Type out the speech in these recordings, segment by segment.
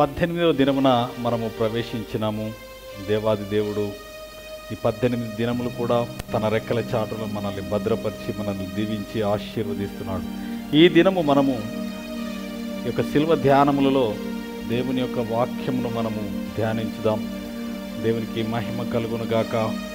పద్దెనిమిదవ దినమున మనము ప్రవేశించినాము దేవాది దేవుడు ఈ పద్దెనిమిది దినములు కూడా తన రెక్కల చాటులో మనల్ని భద్రపరిచి మనల్ని దీవించి ఆశీర్వదిస్తున్నాడు ఈ దినము మనము ఈ యొక్క శిల్వ ధ్యానములలో దేవుని యొక్క వాక్యమును మనము ధ్యానించుదాం దేవునికి మహిమ కలుగును గాక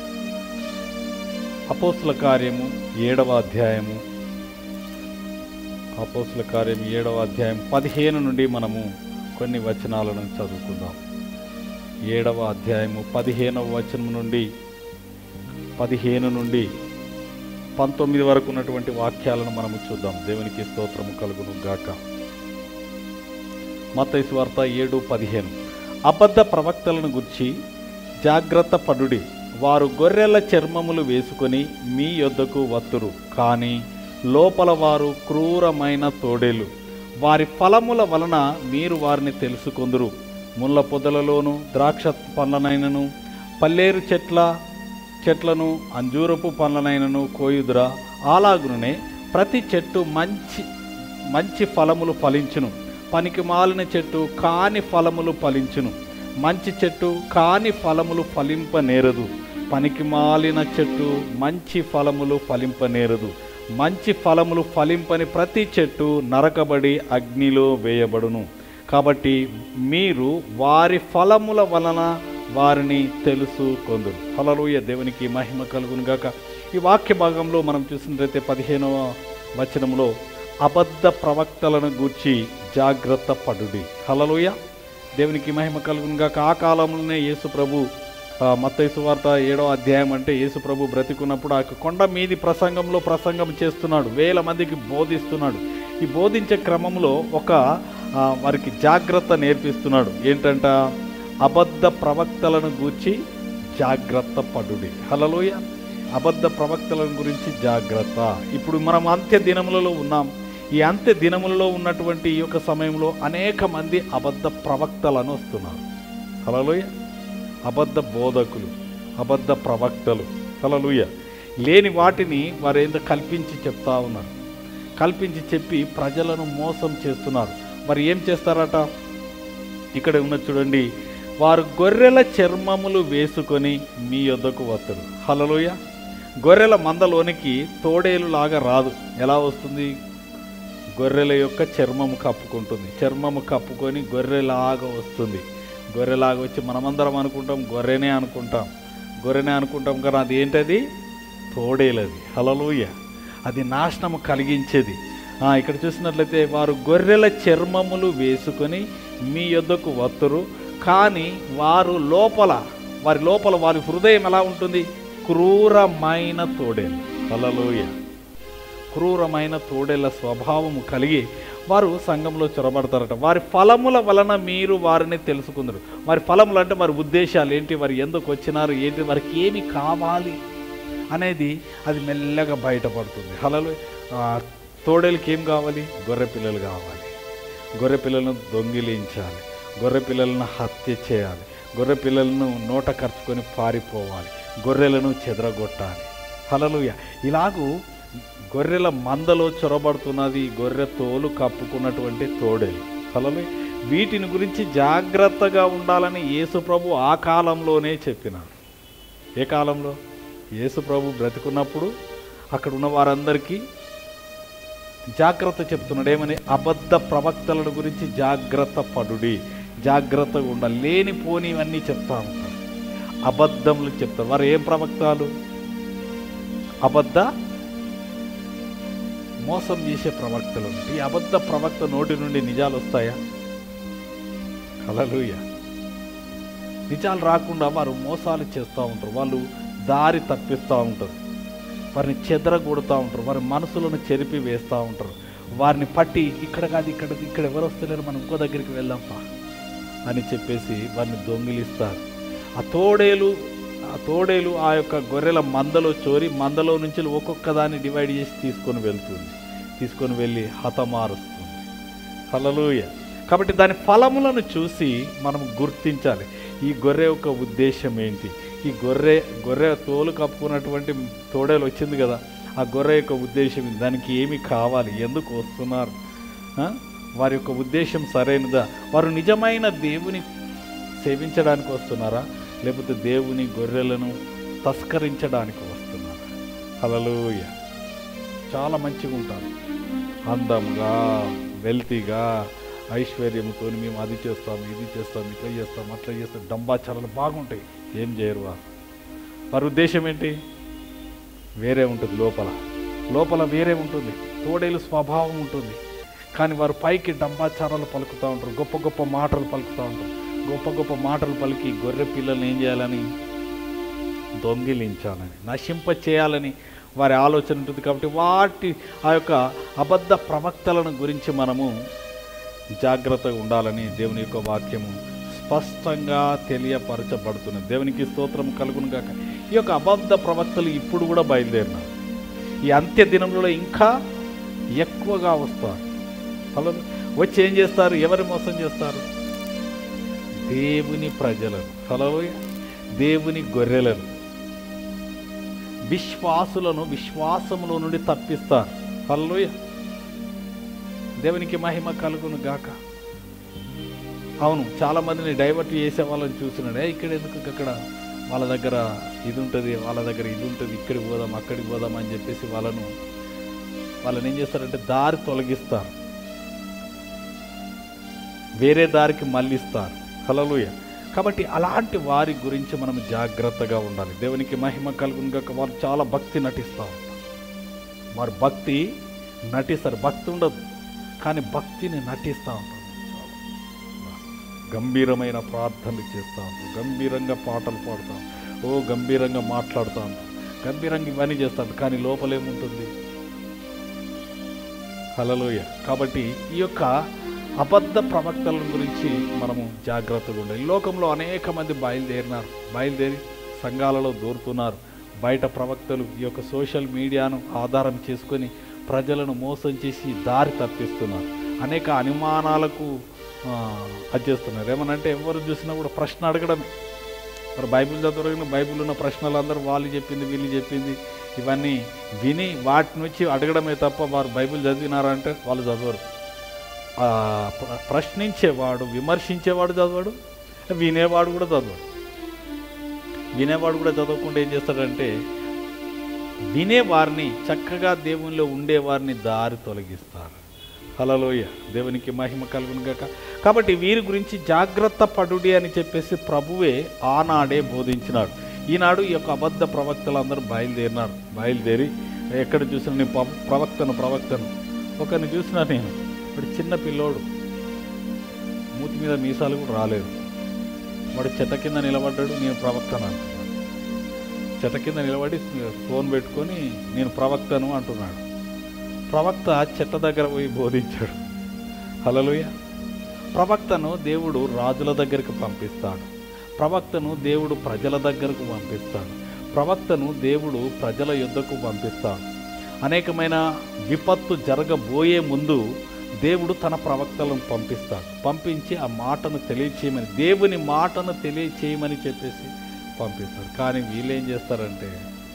అపోస్తుల కార్యము ఏడవ అధ్యాయము అపోస్తుల కార్యం ఏడవ అధ్యాయం పదిహేను నుండి మనము కొన్ని వచనాలను చదువుకుందాం ఏడవ అధ్యాయము పదిహేనవ వచనం నుండి పదిహేను నుండి పంతొమ్మిది వరకు ఉన్నటువంటి వాక్యాలను మనము చూద్దాం దేవునికి స్తోత్రము కలుగును గాక మత్తయి వార్త ఏడు పదిహేను అబద్ధ ప్రవక్తలను గుర్చి జాగ్రత్త పడుడి వారు గొర్రెల చర్మములు వేసుకొని మీ యొద్దకు వత్తురు కానీ లోపల వారు క్రూరమైన తోడేలు వారి ఫలముల వలన మీరు వారిని తెలుసుకొందురు ముళ్ళ పొదలలోను ద్రాక్ష పండ్లనైనను పల్లేరు చెట్ల చెట్లను అంజూరపు పండ్లనైనను కోయుదురా అలాగుననే ప్రతి చెట్టు మంచి మంచి ఫలములు ఫలించును పనికి మాలిన చెట్టు కాని ఫలములు ఫలించును మంచి చెట్టు కాని ఫలములు ఫలింపనేరదు పనికి మాలిన చెట్టు మంచి ఫలములు ఫలింపనేరదు మంచి ఫలములు ఫలింపని ప్రతి చెట్టు నరకబడి అగ్నిలో వేయబడును కాబట్టి మీరు వారి ఫలముల వలన వారిని తెలుసు కొందరు ఫలలోయ దేవునికి మహిమ కలుగును గాక ఈ వాక్య భాగంలో మనం చూసినట్లయితే పదిహేనవ వచనంలో అబద్ధ ప్రవక్తలను గూర్చి జాగ్రత్త పడుడి హలలోయ దేవునికి మహిమ కలుగును గాక ఆ కాలంలోనే యేసు ప్రభు ఆ, మత్తయి సువార్త ఏడో అధ్యాయం అంటే యేసు ప్రభు బ్రతికున్నప్పుడు ఆ యొక్క కొండ మీది ప్రసంగంలో ప్రసంగం చేస్తున్నాడు వేల మందికి బోధిస్తున్నాడు ఈ బోధించే క్రమంలో ఒక ఆ, వారికి జాగ్రత్త నేర్పిస్తున్నాడు ఏంటంట అబద్ధ ప్రవక్తలను గూర్చి జాగ్రత్త పడుడి హలలోయ అబద్ధ ప్రవక్తలను గురించి జాగ్రత్త ఇప్పుడు మనం అంత్య దినములలో ఉన్నాం ఈ అంత్య దినములలో ఉన్నటువంటి ఈ యొక్క సమయంలో అనేక మంది అబద్ధ ప్రవక్తలను వస్తున్నారు హలలోయ అబద్ధ బోధకులు అబద్ధ ప్రవక్తలు హలలుయ లేని వాటిని వారు ఏందో కల్పించి చెప్తా ఉన్నారు కల్పించి చెప్పి ప్రజలను మోసం చేస్తున్నారు మరి ఏం చేస్తారట ఇక్కడ ఉన్న చూడండి వారు గొర్రెల చర్మములు వేసుకొని మీ యొద్దకు వస్తారు హలలోయ గొర్రెల మందలోనికి తోడేలు లాగా రాదు ఎలా వస్తుంది గొర్రెల యొక్క చర్మము కప్పుకుంటుంది చర్మము కప్పుకొని గొర్రెలాగా వస్తుంది గొర్రెలాగా వచ్చి మనమందరం అనుకుంటాం గొర్రెనే అనుకుంటాం గొర్రెనే అనుకుంటాం కానీ అది ఏంటది తోడేలది హలలుయ అది నాశనము కలిగించేది ఆ, ఇక్కడ చూసినట్లయితే వారు గొర్రెల చర్మములు వేసుకొని మీ యొద్దకు వత్తురు కానీ వారు లోపల వారి లోపల వారి హృదయం ఎలా ఉంటుంది క్రూరమైన తోడేలు హలలోయ క్రూరమైన తోడేళ్ల స్వభావము కలిగి వారు సంఘంలో చొరబడతారట వారి ఫలముల వలన మీరు వారిని తెలుసుకుందరు వారి ఫలములు అంటే వారి ఉద్దేశాలు ఏంటి వారు ఎందుకు వచ్చినారు ఏంటి వారికి ఏమి కావాలి అనేది అది మెల్లగా బయటపడుతుంది హలలు తోడేలకి ఏం కావాలి గొర్రె పిల్లలు కావాలి గొర్రె పిల్లలను దొంగిలించాలి గొర్రె పిల్లలను హత్య చేయాలి గొర్రె పిల్లలను నోట ఖర్చుకొని పారిపోవాలి గొర్రెలను చెదరగొట్టాలి హలలుయ ఇలాగూ గొర్రెల మందలో చొరబడుతున్నది గొర్రె తోలు కప్పుకున్నటువంటి తోడేలు హలలు వీటిని గురించి జాగ్రత్తగా ఉండాలని యేసు ప్రభు ఆ కాలంలోనే చెప్పినాడు ఏ కాలంలో యేసు ప్రభు బ్రతికున్నప్పుడు అక్కడ ఉన్న వారందరికీ జాగ్రత్త చెప్తున్నాడు ఏమని అబద్ధ ప్రవక్తలను గురించి జాగ్రత్త పడుడి జాగ్రత్తగా ఉండాలి లేనిపోనివన్నీ చెప్తా ఉంటారు అబద్ధములు చెప్తారు వారు ఏం ప్రవక్తలు అబద్ధ మోసం చేసే ప్రవక్తలు ఉంటారు. ఈ అబద్ధ ప్రవక్త నోటి నుండి నిజాలు వస్తాయా హలలుయ నిజాలు రాకుండా వారు మోసాలు చేస్తూ ఉంటారు వాళ్ళు దారి తప్పిస్తూ ఉంటారు వారిని చెదరగొడుతూ ఉంటారు వారి మనసులను చెరిపి వేస్తూ ఉంటారు వారిని పట్టి ఇక్కడ కాదు ఇక్కడ ఇక్కడ ఎవరు వస్తలేరు మనం ఇంకో దగ్గరికి వెళ్దాంపా అని చెప్పేసి వారిని దొంగిలిస్తారు ఆ తోడేలు ఆ తోడేలు ఆ యొక్క గొర్రెల మందలో చోరి మందలో నుంచి ఒక్కొక్క దాన్ని డివైడ్ చేసి తీసుకొని వెళ్తుంది తీసుకొని వెళ్ళి హతమారుస్తుంది హలలుయ కాబట్టి దాని ఫలములను చూసి మనం గుర్తించాలి ఈ గొర్రె యొక్క ఉద్దేశం ఏంటి ఈ గొర్రె గొర్రె తోలు కప్పుకున్నటువంటి తోడేలు వచ్చింది కదా ఆ గొర్రె యొక్క ఉద్దేశం ఏంటి? దానికి ఏమి కావాలి ఎందుకు వస్తున్నారు ఆ? వారి యొక్క ఉద్దేశం సరైనదా వారు నిజమైన దేవుని సేవించడానికి వస్తున్నారా లేకపోతే దేవుని గొర్రెలను తస్కరించడానికి వస్తున్నారా హలలోయ చాలా మంచిగా ఉంటారు అందంగా వెల్తీగా ఐశ్వర్యంతో మేము అది చేస్తాం ఇది చేస్తాం ఇట్లా చేస్తాం అట్లా చేస్తాం డంబాచారాలు బాగుంటాయి ఏం చేయరు వారు వారి ఉద్దేశం ఏంటి వేరే ఉంటుంది లోపల లోపల వేరే ఉంటుంది తోడేలు స్వభావం ఉంటుంది కానీ వారు పైకి డంబాచారాలు పలుకుతూ ఉంటారు గొప్ప గొప్ప మాటలు పలుకుతూ ఉంటారు గొప్ప గొప్ప మాటలు పలికి గొర్రె పిల్లల్ని ఏం చేయాలని దొంగిలించాలని నశింప చేయాలని వారి ఆలోచన ఉంటుంది కాబట్టి వాటి ఆ యొక్క అబద్ధ ప్రవక్తలను గురించి మనము జాగ్రత్తగా ఉండాలని దేవుని యొక్క వాక్యము స్పష్టంగా తెలియపరచబడుతున్నది దేవునికి స్తోత్రం కలుగును గాక ఈ యొక్క అబద్ధ ప్రవక్తలు ఇప్పుడు కూడా బయలుదేరినారు ఈ అంత్య దినంలో ఇంకా ఎక్కువగా వస్తారు హలో వచ్చి ఏం చేస్తారు ఎవరి మోసం చేస్తారు దేవుని ప్రజలను హలో దేవుని గొర్రెలను విశ్వాసులను విశ్వాసములో నుండి తప్పిస్తారు హల్లోయ దేవునికి మహిమ కలుగును గాక అవును చాలా మందిని డైవర్ట్ చేసే వాళ్ళని చూస్తున్నాడు "ఏ, ఇక్కడ ఎందుకు అక్కడ వాళ్ళ దగ్గర ఇది ఉంటుంది వాళ్ళ దగ్గర ఇది ఉంటుంది ఇక్కడికి పోదాం అక్కడికి పోదాం అని చెప్పేసి వాళ్ళను వాళ్ళని ఏం చేస్తారంటే దారి తొలగిస్తారు వేరే దారికి మళ్ళిస్తారు హలలుయ కాబట్టి అలాంటి వారి గురించి మనం జాగ్రత్తగా ఉండాలి దేవునికి మహిమ కలుగును గాక వారు చాలా భక్తి నటిస్తూ ఉంటారు వారు భక్తి నటిస్తారు భక్తి ఉండదు కానీ భక్తిని నటిస్తూ ఉంటారు గంభీరమైన ప్రార్థనలు చేస్తూ ఉంటారు గంభీరంగా పాటలు పాడుతాం ఓ గంభీరంగా మాట్లాడుతూ ఉంటాం గంభీరంగా ఇవన్నీ చేస్తాం కానీ లోపలేముంటుంది హలలోయ కాబట్టి ఈ యొక్క అబద్ధ ప్రవక్తల గురించి మనము జాగ్రత్తగా ఉండాలి ఈ లోకంలో అనేక మంది బయలుదేరినారు బయలుదేరి సంఘాలలో దూరుతున్నారు బయట ప్రవక్తలు ఈ యొక్క సోషల్ మీడియాను ఆధారం చేసుకొని ప్రజలను మోసం చేసి దారి తప్పిస్తున్నారు అనేక అనుమానాలకు ఆ, అది చేస్తున్నారు ఏమనంటే ఎవరు చూసినా కూడా ప్రశ్న అడగడమే మరి బైబిల్ చదవగిన బైబిల్ ఉన్న ప్రశ్నలు అందరూ వాళ్ళు చెప్పింది వీళ్ళు చెప్పింది ఇవన్నీ విని వాటి నుంచి అడగడమే తప్ప వారు బైబిల్ చదివినారా అంటే వాళ్ళు చదవరు ఆ, ప్ర- ప్రశ్నించేవాడు విమర్శించేవాడు చదవడు వినేవాడు కూడా చదవడు వినేవాడు కూడా చదవకుండా ఏం చేస్తాడంటే వినేవారిని చక్కగా దేవునిలో ఉండేవారిని దారి తొలగిస్తారు హలలోయ దేవునికి మహిమ కలుగును గాక కాబట్టి వీరి గురించి జాగ్రత్త పడుడి అని చెప్పేసి ప్రభువే ఆనాడే బోధించినాడు ఈనాడు ఈ యొక్క అబద్ధ ప్రవక్తలు అందరూ బయలుదేరినారు బయలుదేరి ఎక్కడ చూసిన నేను పవ- ప్రవక్తను ప్రవక్తను ఒకరిని చూసినా నేను వాడు చిన్న పిల్లోడు మూతి మీద మీసాలు కూడా రాలేదు వాడు చెట్ట కింద నిలబడ్డాడు నేను ప్రవక్తను అంటున్నాడు చెట్ట కింద నిలబడి ఫోన్ పెట్టుకొని నేను ప్రవక్తను అంటున్నాడు ప్రవక్త చెట్ట దగ్గర పోయి బోధించాడు హలలుయ ప్రవక్తను దేవుడు రాజుల దగ్గరికి పంపిస్తాడు ప్రవక్తను దేవుడు ప్రజల దగ్గరకు పంపిస్తాడు ప్రవక్తను దేవుడు ప్రజల యుద్ధకు పంపిస్తాడు అనేకమైన విపత్తు జరగబోయే ముందు దేవుడు తన ప్రవక్తలను పంపిస్తాడు పంపించి ఆ మాటను తెలియచేయమని దేవుని మాటను తెలియచేయమని చెప్పేసి పంపిస్తాడు కానీ వీళ్ళేం చేస్తారంటే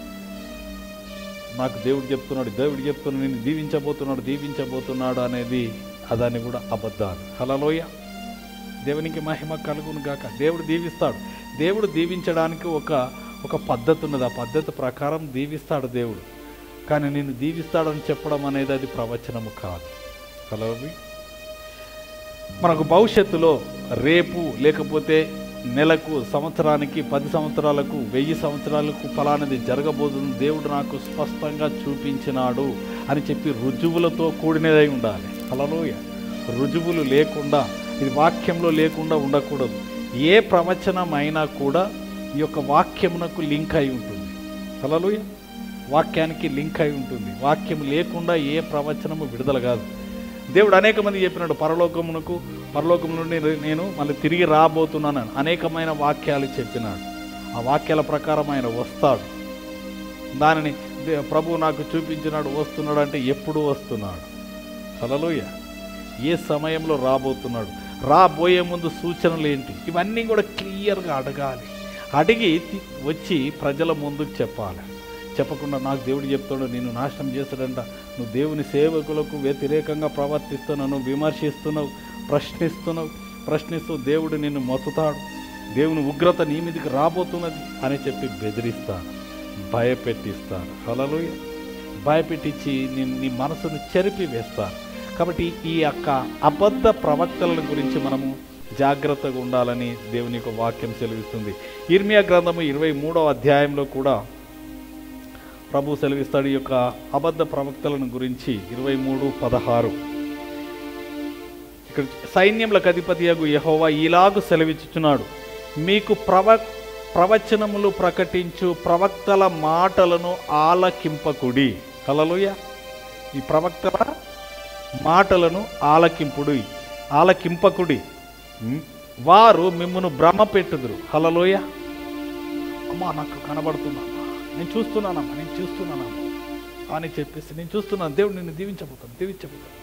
నాకు దేవుడు చెప్తున్నాడు దేవుడు చెప్తున్నాడు నేను దీవించబోతున్నాడు దీవించబోతున్నాడు అనేది అదాన్ని కూడా అబద్ధాలు హలలోయ దేవునికి మహిమ కలుగును గాక దేవుడు దీవిస్తాడు దేవుడు దీవించడానికి ఒక ఒక పద్ధతి ఉన్నది ఆ పద్ధతి ప్రకారం దీవిస్తాడు దేవుడు కానీ నేను దీవిస్తాడని చెప్పడం అనేది అది ప్రవచనము కాదు హలోవి మనకు భవిష్యత్తులో రేపు లేకపోతే నెలకు సంవత్సరానికి పది సంవత్సరాలకు వెయ్యి సంవత్సరాలకు ఫలానది జరగబోతుంది దేవుడు నాకు స్పష్టంగా చూపించినాడు అని చెప్పి రుజువులతో కూడినదై ఉండాలి హలలోయ రుజువులు లేకుండా ఇది వాక్యంలో లేకుండా ఉండకూడదు ఏ ప్రవచనం అయినా కూడా ఈ యొక్క వాక్యమునకు లింక్ అయి ఉంటుంది హలలోయ వాక్యానికి లింక్ అయి ఉంటుంది వాక్యం లేకుండా ఏ ప్రవచనము విడుదల కాదు దేవుడు అనేక మంది చెప్పినాడు పరలోకమునకు పరలోకం నుండి నేను మళ్ళీ తిరిగి రాబోతున్నాను అనేకమైన వాక్యాలు చెప్పినాడు ఆ వాక్యాల ప్రకారం ఆయన వస్తాడు దానిని దే- ప్రభువు నాకు చూపించినాడు వస్తున్నాడు అంటే ఎప్పుడు వస్తున్నాడు హల్లెలూయా ఏ సమయంలో రాబోతున్నాడు రాబోయే ముందు సూచనలు ఏంటి ఇవన్నీ కూడా క్లియర్గా అడగాలి అడిగి తి- వచ్చి ప్రజల ముందుకు చెప్పాలి చెప్పకుండా నాకు దేవుడు చెప్తాడు నేను నాశనం చేస్తాడంట నువ్వు దేవుని సేవకులకు వ్యతిరేకంగా ప్రవర్తిస్తున్నావు నువ్వు విమర్శిస్తున్నావు ప్రశ్నిస్తున్నావు ప్రశ్నిస్తూ దేవుడు నిన్ను మొత్తుతాడు దేవుని ఉగ్రత నీ మీదకి రాబోతున్నది అని చెప్పి బెదిరిస్తాను భయపెట్టిస్తాను హలలోయ భయపెట్టించి నీ నీ మనసును చెరిపి వేస్తాను కాబట్టి ఈ యొక్క అబద్ధ ప్రవక్తల గురించి మనము జాగ్రత్తగా ఉండాలని దేవుని యొక్క వాక్యం సెలవిస్తుంది ఇర్మియా గ్రంథము ఇరవై మూడవ అధ్యాయంలో కూడా ప్రభు సెలవిస్తాడు ఈ యొక్క అబద్ధ ప్రవక్తలను గురించి ఇరవై మూడు పదహారు ఇక్కడ సైన్యములకు అధిపతియగు యహోవా ఇలాగు సెలవిచ్చుచున్నాడు మీకు ప్రవ ప్రవచనములు ప్రకటించు ప్రవక్తల మాటలను ఆలకింపకుడి హల్లెలూయ ఈ ప్రవక్తల మాటలను ఆలకింపుడు ఆలకింపకుడి ఉమ్, వారు మిమ్మను భ్రమ పెట్టుదురు హలలోయ అమ్మా నాకు కనబడుతుందమ్మా నేను చూస్తున్నానమ్మా నేను చూస్తున్నానమ్మా అని చెప్పేసి నేను చూస్తున్నాను దేవుడు నిన్ను దీవించబోతాను దీవించబోతాను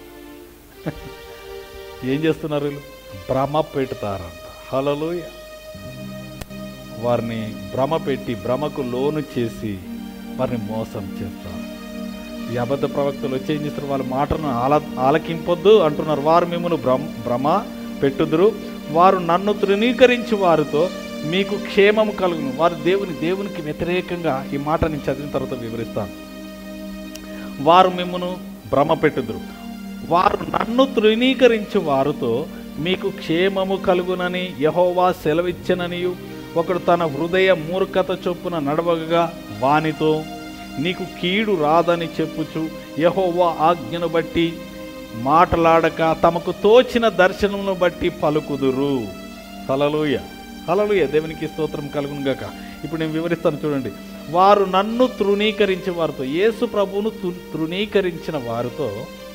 ఏం చేస్తున్నారు వీళ్ళు భ్రమ పెడతారంట హలలోయ వారిని భ్రమ పెట్టి భ్రమకు లోను చేసి వారిని మోసం చేస్తారు ఈ అబద్ధ ప్రవక్తలు వచ్చి ఏం చేస్తారు వాళ్ళ మాటను ఆల ఆలకింపొద్దు అంటున్నారు వారు మిమ్మల్ని భ్రమ భ్రమ పెట్టుదురు వారు నన్ను తృణీకరించి వారితో మీకు క్షేమము కలుగును వారు దేవుని దేవునికి వ్యతిరేకంగా ఈ మాట నేను చదివిన తర్వాత వివరిస్తాను వారు మిమ్మను భ్రమ పెట్టుదురు వారు నన్ను తృణీకరించి వారితో మీకు క్షేమము కలుగునని యహోవా సెలవిచ్చననియు ఒకడు తన హృదయ మూర్ఖత చొప్పున నడవగా వానితో నీకు కీడు రాదని చెప్పుచు యహోవా ఆజ్ఞను బట్టి మాటలాడక తమకు తోచిన దర్శనమును బట్టి పలుకుదురు హలలుయ హలలుయ దేవునికి స్తోత్రం కలుగును గాక ఇప్పుడు నేను వివరిస్తాను చూడండి వారు నన్ను తృణీకరించి వారితో యేసు ప్రభువును తృ- తృణీకరించిన వారితో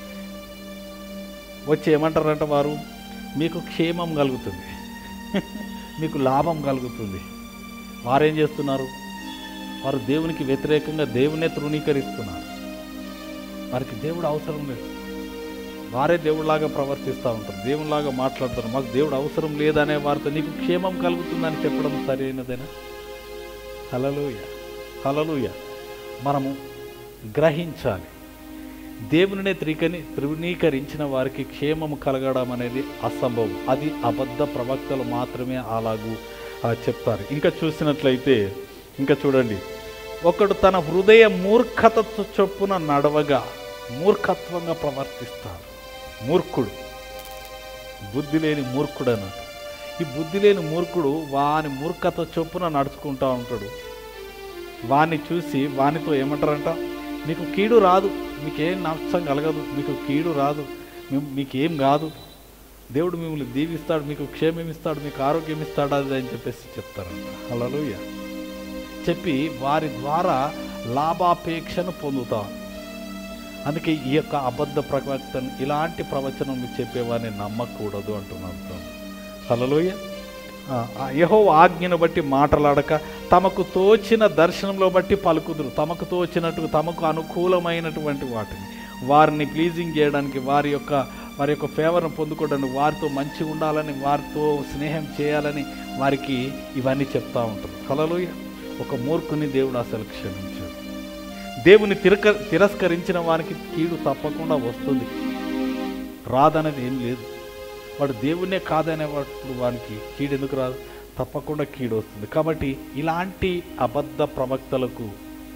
వచ్చి ఏమంటారంట వారు మీకు క్షేమం కలుగుతుంది మీకు లాభం కలుగుతుంది వారేం చేస్తున్నారు వారు దేవునికి వ్యతిరేకంగా దేవునే తృణీకరిస్తున్నారు వారికి దేవుడు అవసరం లేదు వారే దేవుడిలాగా ప్రవర్తిస్తూ ఉంటారు దేవునిలాగా మాట్లాడతారు మాకు దేవుడు అవసరం లేదనే వారితో నీకు క్షేమం కలుగుతుందని చెప్పడం సరైనదేనా హలలుయ హలలుయ మనము గ్రహించాలి దేవునినే త్రికని తృణీకరించిన వారికి క్షేమము కలగడం అనేది అసంభవం అది అబద్ధ ప్రవక్తలు మాత్రమే అలాగూ ఆ, చెప్తారు ఇంకా చూసినట్లయితే ఇంకా చూడండి ఒకడు తన హృదయ మూర్ఖత చొప్పున నడవగా మూర్ఖత్వంగా ప్రవర్తిస్తాడు మూర్ఖుడు బుద్ధి లేని మూర్ఖుడు అన్నట్టు ఈ బుద్ధి లేని మూర్ఖుడు వాని మూర్ఖత చొప్పున నడుచుకుంటా ఉంటాడు వాన్ని చూసి వానితో ఏమంటారంట మీకు కీడు రాదు మీకేం నష్టం కలగదు మీకు కీడు రాదు మీ- మీకేం కాదు దేవుడు మిమ్మల్ని దీవిస్తాడు మీకు క్షేమం ఇస్తాడు మీకు ఆరోగ్యం ఇస్తాడు అది అని చెప్పేసి చెప్తారంట హల్లెలూయా చెప్పి వారి ద్వారా లాభాపేక్షను పొందుతాం అందుకే ఈ యొక్క అబద్ధ ప్రవక్తను ఇలాంటి ప్రవచనం చెప్పేవారిని నమ్మకూడదు అంటున్నాను ప్రభు. హల్లెలూయ ఆ, ఆ యెహో ఆజ్ఞను బట్టి మాటలాడక తమకు తోచిన దర్శనంలో బట్టి పలుకుదురు తమకు తోచినట్టు తమకు అనుకూలమైనటువంటి వాటిని వారిని ప్లీజింగ్ చేయడానికి వారి యొక్క వారి యొక్క ఫేవర్ను పొందుకోవడానికి వారితో మంచిగా ఉండాలని వారితో స్నేహం చేయాలని వారికి ఇవన్నీ చెప్తా ఉంటారు హల్లెలూయ ఒక మూర్ఖుని దేవుడు అసలు క్షమించాడు దేవుని తిరక తిరస్కరించిన వారికి కీడు తప్పకుండా వస్తుంది రాదనేది ఏం లేదు వాడు దేవుణ్ణే కాదనేవాడు వానికి కీడు ఎందుకు రాదు తప్పకుండా కీడు వస్తుంది కాబట్టి ఇలాంటి అబద్ధ ప్రవక్తలకు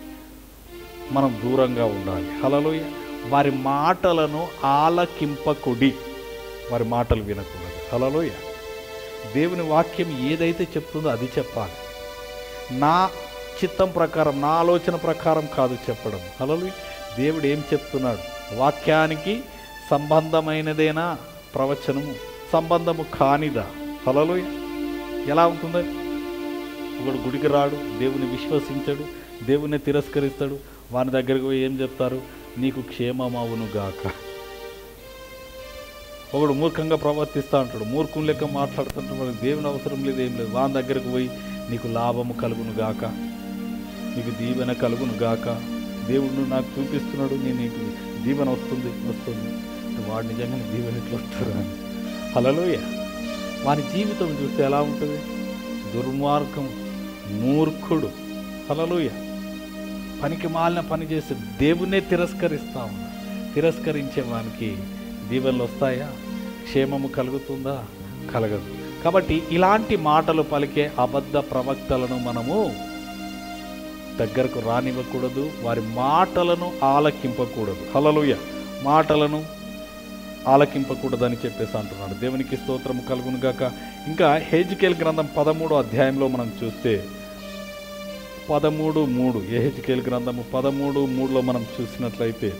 మనం దూరంగా ఉండాలి హలలోయ వారి మాటలను ఆలకింపకుడి వారి మాటలు వినకూడదు హలలోయ దేవుని వాక్యం ఏదైతే చెప్తుందో అది చెప్పాలి నా చిత్తం ప్రకారం నా ఆలోచన ప్రకారం కాదు చెప్పడం హలలు దేవుడు ఏం చెప్తున్నాడు వాక్యానికి సంబంధమైనదేనా ప్రవచనము సంబంధము కానిదా హలలు ఎలా ఉంటుందో ఒకడు గుడికి రాడు దేవుని విశ్వసించడు దేవుని తిరస్కరిస్తాడు వాని దగ్గరికి పోయి ఏం చెప్తారు నీకు క్షేమమవును గాక ఒకడు మూర్ఖంగా ప్రవర్తిస్తూ ఉంటాడు మూర్ఖం లెక్క మాట్లాడుతుంటాడు వాడికి దేవుని అవసరం లేదు ఏం లేదు వాని దగ్గరకు పోయి నీకు లాభము కలుగును గాక నీకు దీవెన కలుగును గాక దేవుడు నాకు చూపిస్తున్నాడు నేను నీకు దీవెన వస్తుంది వస్తుంది వాడు నిజంగా దీవెన ఎట్లా వస్తుంది అని హలలోయ వాని జీవితం చూస్తే ఎలా ఉంటుంది దుర్మార్గం మూర్ఖుడు హలలోయ పనికి మాలిన పని చేసి దేవుణ్ణే తిరస్కరిస్తా ఉన్నా తిరస్కరించే వానికి దీవెనలు వస్తాయా క్షేమము కలుగుతుందా కలగదు కాబట్టి ఇలాంటి మాటలు పలికే అబద్ధ ప్రవక్తలను మనము దగ్గరకు రానివ్వకూడదు వారి మాటలను ఆలకింపకూడదు హలలుయ మాటలను ఆలకింపకూడదని చెప్పేసి అంటున్నాడు దేవునికి స్తోత్రం కలుగును గాక ఇంకా హెజ్కేల్ గ్రంథం పదమూడో అధ్యాయంలో మనం చూస్తే పదమూడు మూడు ఏహెచ్కేల్ గ్రంథము పదమూడు మూడులో మనం చూసినట్లయితే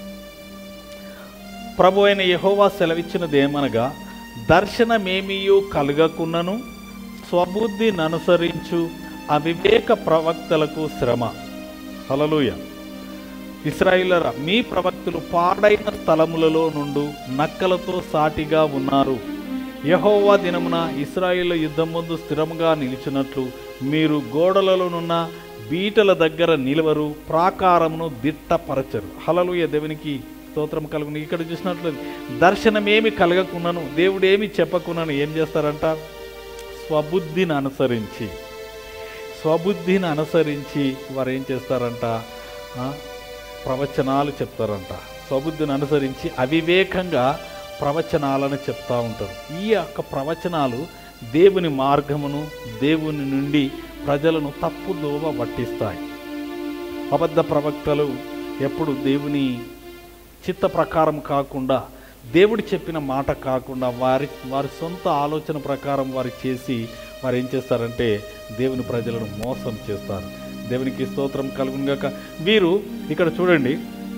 ప్రభు అయిన యహోవా సెలవిచ్చినది ఏమనగా దర్శనమేమియూ కలగకున్నను స్వబుద్ధిని అనుసరించు అవివేక ప్రవక్తలకు శ్రమ హలలుయ ఇస్రాయిలరా మీ ప్రవక్తలు పాడైన స్థలములలో నుండు నక్కలతో సాటిగా ఉన్నారు యహోవా దినమున ఇస్రాయిల్ యుద్ధం ముందు స్థిరముగా నిలిచినట్లు మీరు గోడలలోనున్న బీటల దగ్గర నిలవరు ప్రాకారమును దిట్టపరచరు హలలుయ దేవునికి స్తోత్రం కలుగును ఇక్కడ చూసినట్లు దర్శనమేమి కలగకున్నాను దేవుడేమి చెప్పకున్నాను ఏం చేస్తారంట స్వబుద్ధిని అనుసరించి స్వబుద్ధిని అనుసరించి వారు ఏం చేస్తారంట ఆ, ప్రవచనాలు చెప్తారంట స్వబుద్ధిని అనుసరించి అవివేకంగా ప్రవచనాలను చెప్తా ఉంటారు ఈ యొక్క ప్రవచనాలు దేవుని మార్గమును దేవుని నుండి ప్రజలను తప్పుదోవ పట్టిస్తాయి అబద్ధ ప్రవక్తలు ఎప్పుడు దేవుని చిత్త ప్రకారం కాకుండా దేవుడు చెప్పిన మాట కాకుండా వారి వారి సొంత ఆలోచన ప్రకారం వారు చేసి వారు ఏం చేస్తారంటే దేవుని ప్రజలను మోసం చేస్తారు దేవునికి స్తోత్రం కలుగునుగాక వీరు ఇక్కడ చూడండి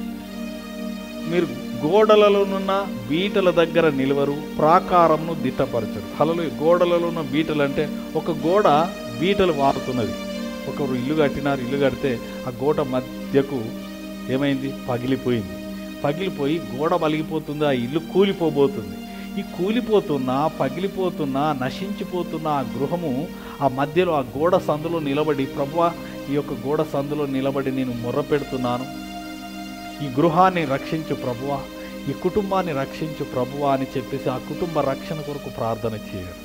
మీరు గోడలలోనున్న బీటల దగ్గర నిలవరు ప్రాకారంను దిట్టపరచరు హలలు గోడలలో ఉన్న బీటలు అంటే ఒక గోడ బీటలు వారుతున్నది ఒకరు ఇల్లు కట్టినారు ఇల్లు కడితే ఆ గోడ మధ్యకు ఏమైంది పగిలిపోయింది పగిలిపోయి గోడ పలిగిపోతుంది ఆ ఇల్లు కూలిపోబోతుంది ఈ కూలిపోతున్న పగిలిపోతున్న నశించిపోతున్న ఆ గృహము ఆ మధ్యలో ఆ గోడ సందులో నిలబడి ప్రభువా ఈ యొక్క గోడ సందులో నిలబడి నేను మొర్ర పెడుతున్నాను ఈ గృహాన్ని రక్షించు ప్రభువా ఈ కుటుంబాన్ని రక్షించు ప్రభువా అని చెప్పేసి ఆ కుటుంబ రక్షణ కొరకు ప్రార్థన చేయరు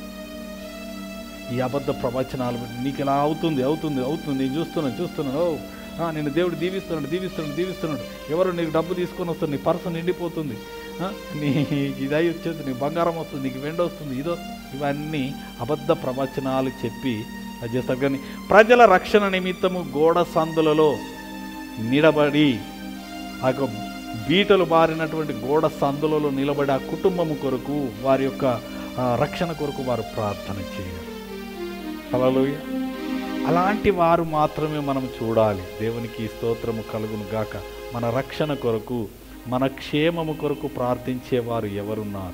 ఈ అబద్ధ ప్రవచనాలు నీకు ఇలా అవుతుంది అవుతుంది అవుతుంది నేను చూస్తున్నాను చూస్తున్నాను ఓ ఆ, నేను దేవుడు దీవిస్తున్నాడు దీవిస్తున్నాడు దీవిస్తున్నాడు ఎవరు నీకు డబ్బు తీసుకొని వస్తుంది నీ పర్సు నిండిపోతుంది ఆ, నీ ఇదై వచ్చేది నీ బంగారం వస్తుంది నీకు వెండి వస్తుంది ఇదో ఇవన్నీ అబద్ధ ప్రవచనాలు చెప్పి అది చేస్తారు కానీ ప్రజల రక్షణ నిమిత్తము గోడ సందులలో నిలబడి ఆ యొక్క బీటలు బారినటువంటి గోడ సందులలో నిలబడి ఆ కుటుంబము కొరకు వారి యొక్క ఆ, రక్షణ కొరకు వారు ప్రార్థన చేయరు హల్లెలూయా అలాంటి వారు మాత్రమే మనం చూడాలి దేవునికి స్తోత్రము కలుగును గాక మన రక్షణ కొరకు మన క్షేమము కొరకు ప్రార్థించేవారు ఎవరున్నారు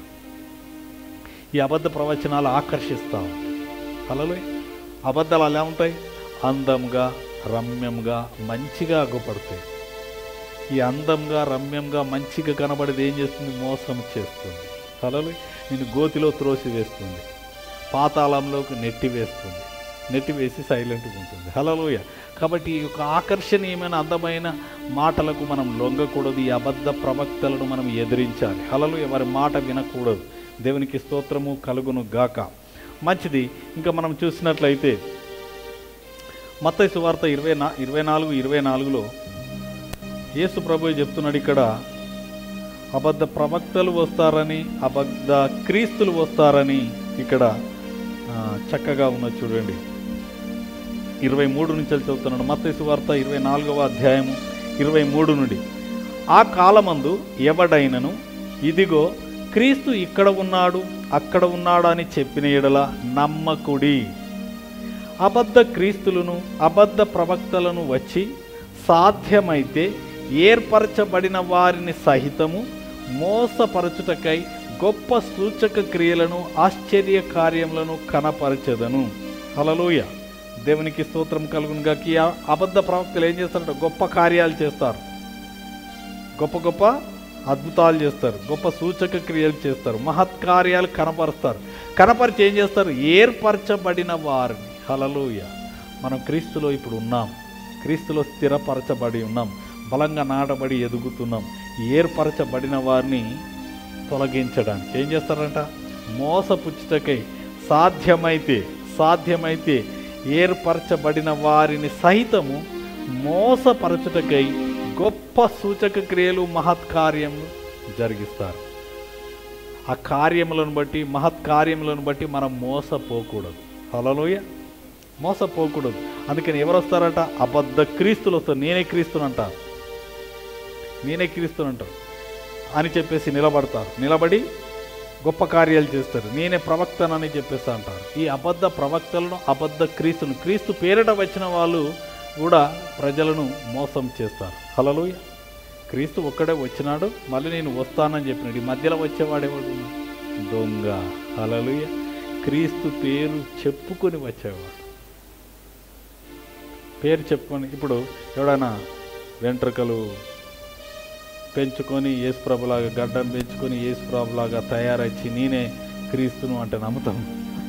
ఈ అబద్ధ ప్రవచనాలు ఆకర్షిస్తా ఉంటాయి హలోయ్ అబద్ధాలు ఎలా ఉంటాయి అందంగా రమ్యంగా మంచిగా అగ్గుపడతాయి ఈ అందంగా రమ్యంగా మంచిగా కనబడేది ఏం చేస్తుంది మోసం చేస్తుంది హలోయ్ నేను గోతిలో త్రోసి వేస్తుంది పాతాళంలోకి నెట్టి వేస్తుంది నెట్టి వేసి సైలెంట్గా ఉంటుంది హలోయ కాబట్టి ఈ యొక్క ఆకర్షణీయమైన అందమైన మాటలకు మనం లొంగకూడదు ఈ అబద్ధ ప్రవక్తలను మనం ఎదిరించాలి హలలు వారి మాట వినకూడదు దేవునికి స్తోత్రము కలుగును గాక మంచిది ఇంకా మనం చూసినట్లయితే మత్తయి సువార్త ఇరవై నా ఇరవై నాలుగు ఇరవై నాలుగులో యేసు ప్రభు చెప్తున్నాడు ఇక్కడ అబద్ధ ప్రవక్తలు వస్తారని అబద్ధ క్రీస్తులు వస్తారని ఇక్కడ ఆ, చక్కగా ఉన్నది చూడండి ఇరవై మూడు నుంచి చదువుతున్నాడు మత్తయి వార్త ఇరవై నాలుగవ అధ్యాయము ఇరవై మూడు నుండి ఆ కాలమందు ఎవడైనను ఇదిగో క్రీస్తు ఇక్కడ ఉన్నాడు అక్కడ ఉన్నాడు అని చెప్పిన ఎడల నమ్మకుడి అబద్ధ క్రీస్తులను అబద్ధ ప్రవక్తలను వచ్చి సాధ్యమైతే ఏర్పరచబడిన వారిని సహితము మోసపరచుటకై గొప్ప సూచక క్రియలను ఆశ్చర్య కార్యములను కనపరచెదను హలలోయ దేవునికి స్తోత్రం కలుగునుగా ఈ అబద్ధ ప్రవక్తలు ఏం చేస్తారంటే గొప్ప కార్యాలు చేస్తారు గొప్ప గొప్ప అద్భుతాలు చేస్తారు గొప్ప సూచక క్రియలు చేస్తారు మహత్కార్యాలు కనపరుస్తారు కనపరిచి ఏం చేస్తారు ఏర్పరచబడిన వారిని హలలోయ మనం క్రీస్తులో ఇప్పుడు ఉన్నాం క్రీస్తులో స్థిరపరచబడి ఉన్నాం బలంగా నాటబడి ఎదుగుతున్నాం ఏర్పరచబడిన వారిని తొలగించడానికి ఏం చేస్తారంట మోసపుచ్చుటకై సాధ్యమైతే సాధ్యమైతే ఏర్పరచబడిన వారిని సహితము మోసపరచుటకై గొప్ప సూచక క్రియలు మహత్కార్యములు జరిగిస్తారు ఆ కార్యములను బట్టి మహత్కార్యములను బట్టి మనం మోసపోకూడదు హలోయ మోసపోకూడదు అందుకని ఎవరు వస్తారట అబద్ధ క్రీస్తులు వస్తారు నేనే క్రీస్తుని అంటారు నేనే క్రీస్తుని అంటారు అని చెప్పేసి నిలబడతారు నిలబడి గొప్ప కార్యాలు చేస్తారు నేనే ప్రవక్తనని చెప్పేసి అంటారు ఈ అబద్ధ ప్రవక్తలను అబద్ధ క్రీస్తును క్రీస్తు పేరిట వచ్చిన వాళ్ళు కూడా ప్రజలను మోసం చేస్తారు హలలుయ క్రీస్తు ఒక్కడే వచ్చినాడు మళ్ళీ నేను వస్తానని చెప్పినాడు ఈ మధ్యలో వచ్చేవాడేవాడు దొంగ హలలుయ క్రీస్తు పేరు చెప్పుకొని వచ్చేవాడు పేరు చెప్పుకొని ఇప్పుడు ఎవడైనా వెంట్రుకలు పెంచుకొని యేసుప్రభులాగా గడ్డం పెంచుకొని యేసుప్రభులాగా తయారచ్చి నేనే క్రీస్తును అంటే నమ్ముతాం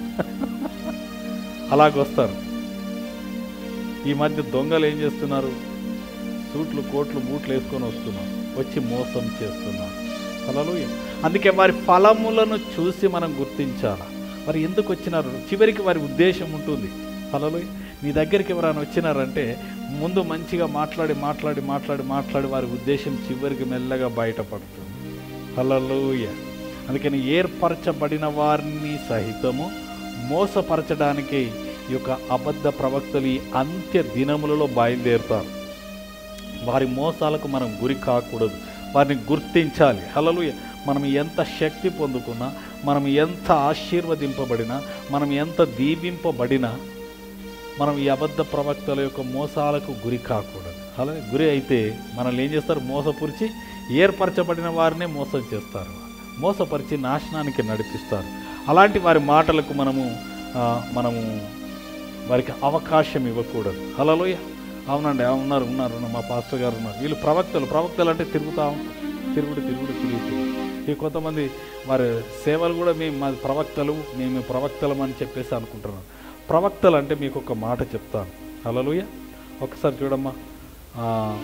అలాగొస్తారు ఈ మధ్య దొంగలు ఏం చేస్తున్నారు సూట్లు కోట్లు బూట్లు వేసుకొని వస్తున్నారు వచ్చి మోసం చేస్తున్నారు ఫలలు అందుకే వారి ఫలములను చూసి మనం గుర్తించాలి మరి ఎందుకు వచ్చినారు చివరికి వారి ఉద్దేశం ఉంటుంది ఫలలు నీ దగ్గరికి ఎవరైనా వచ్చినారంటే ముందు మంచిగా మాట్లాడి మాట్లాడి మాట్లాడి మాట్లాడి వారి ఉద్దేశం చివరికి మెల్లగా బయటపడుతుంది హలలుయ అందుకని ఏర్పరచబడిన వారిని సహితము మోసపరచడానికి ఈ యొక్క అబద్ధ ప్రవక్తలు ఈ అంత్య దినములలో బయలుదేరుతారు వారి మోసాలకు మనం గురి కాకూడదు వారిని గుర్తించాలి హలలుయ మనం ఎంత శక్తి పొందుకున్నా మనం ఎంత ఆశీర్వదింపబడినా మనం ఎంత దీవింపబడినా మనం ఈ అబద్ధ ప్రవక్తల యొక్క మోసాలకు గురి కాకూడదు అలాగే గురి అయితే మనల్ని ఏం చేస్తారు మోసపురిచి ఏర్పరచబడిన వారినే మోసం చేస్తారు మోసపరిచి నాశనానికి నడిపిస్తారు అలాంటి వారి మాటలకు మనము ఆ, మనము వారికి అవకాశం ఇవ్వకూడదు హలోయ అవునండి ఆ, ఉన్నారు ఉన్నారు ఉన్నారు, మా పాస్టర్ గారు ఉన్నారు వీళ్ళు ప్రవక్తలు ప్రవక్తలు అంటే తిరుగుతా ఉంటారు తిరుగుడు తిరుగుడు తిరుగు తిరుగు ఈ కొంతమంది వారి సేవలు కూడా మేము మా ప్రవక్తలు మేము ప్రవక్తలం అని చెప్పేసి అనుకుంటున్నాం ప్రవక్తలు అంటే మీకు ఒక మాట చెప్తాను హలోయ ఒకసారి చూడమ్మా ఆ,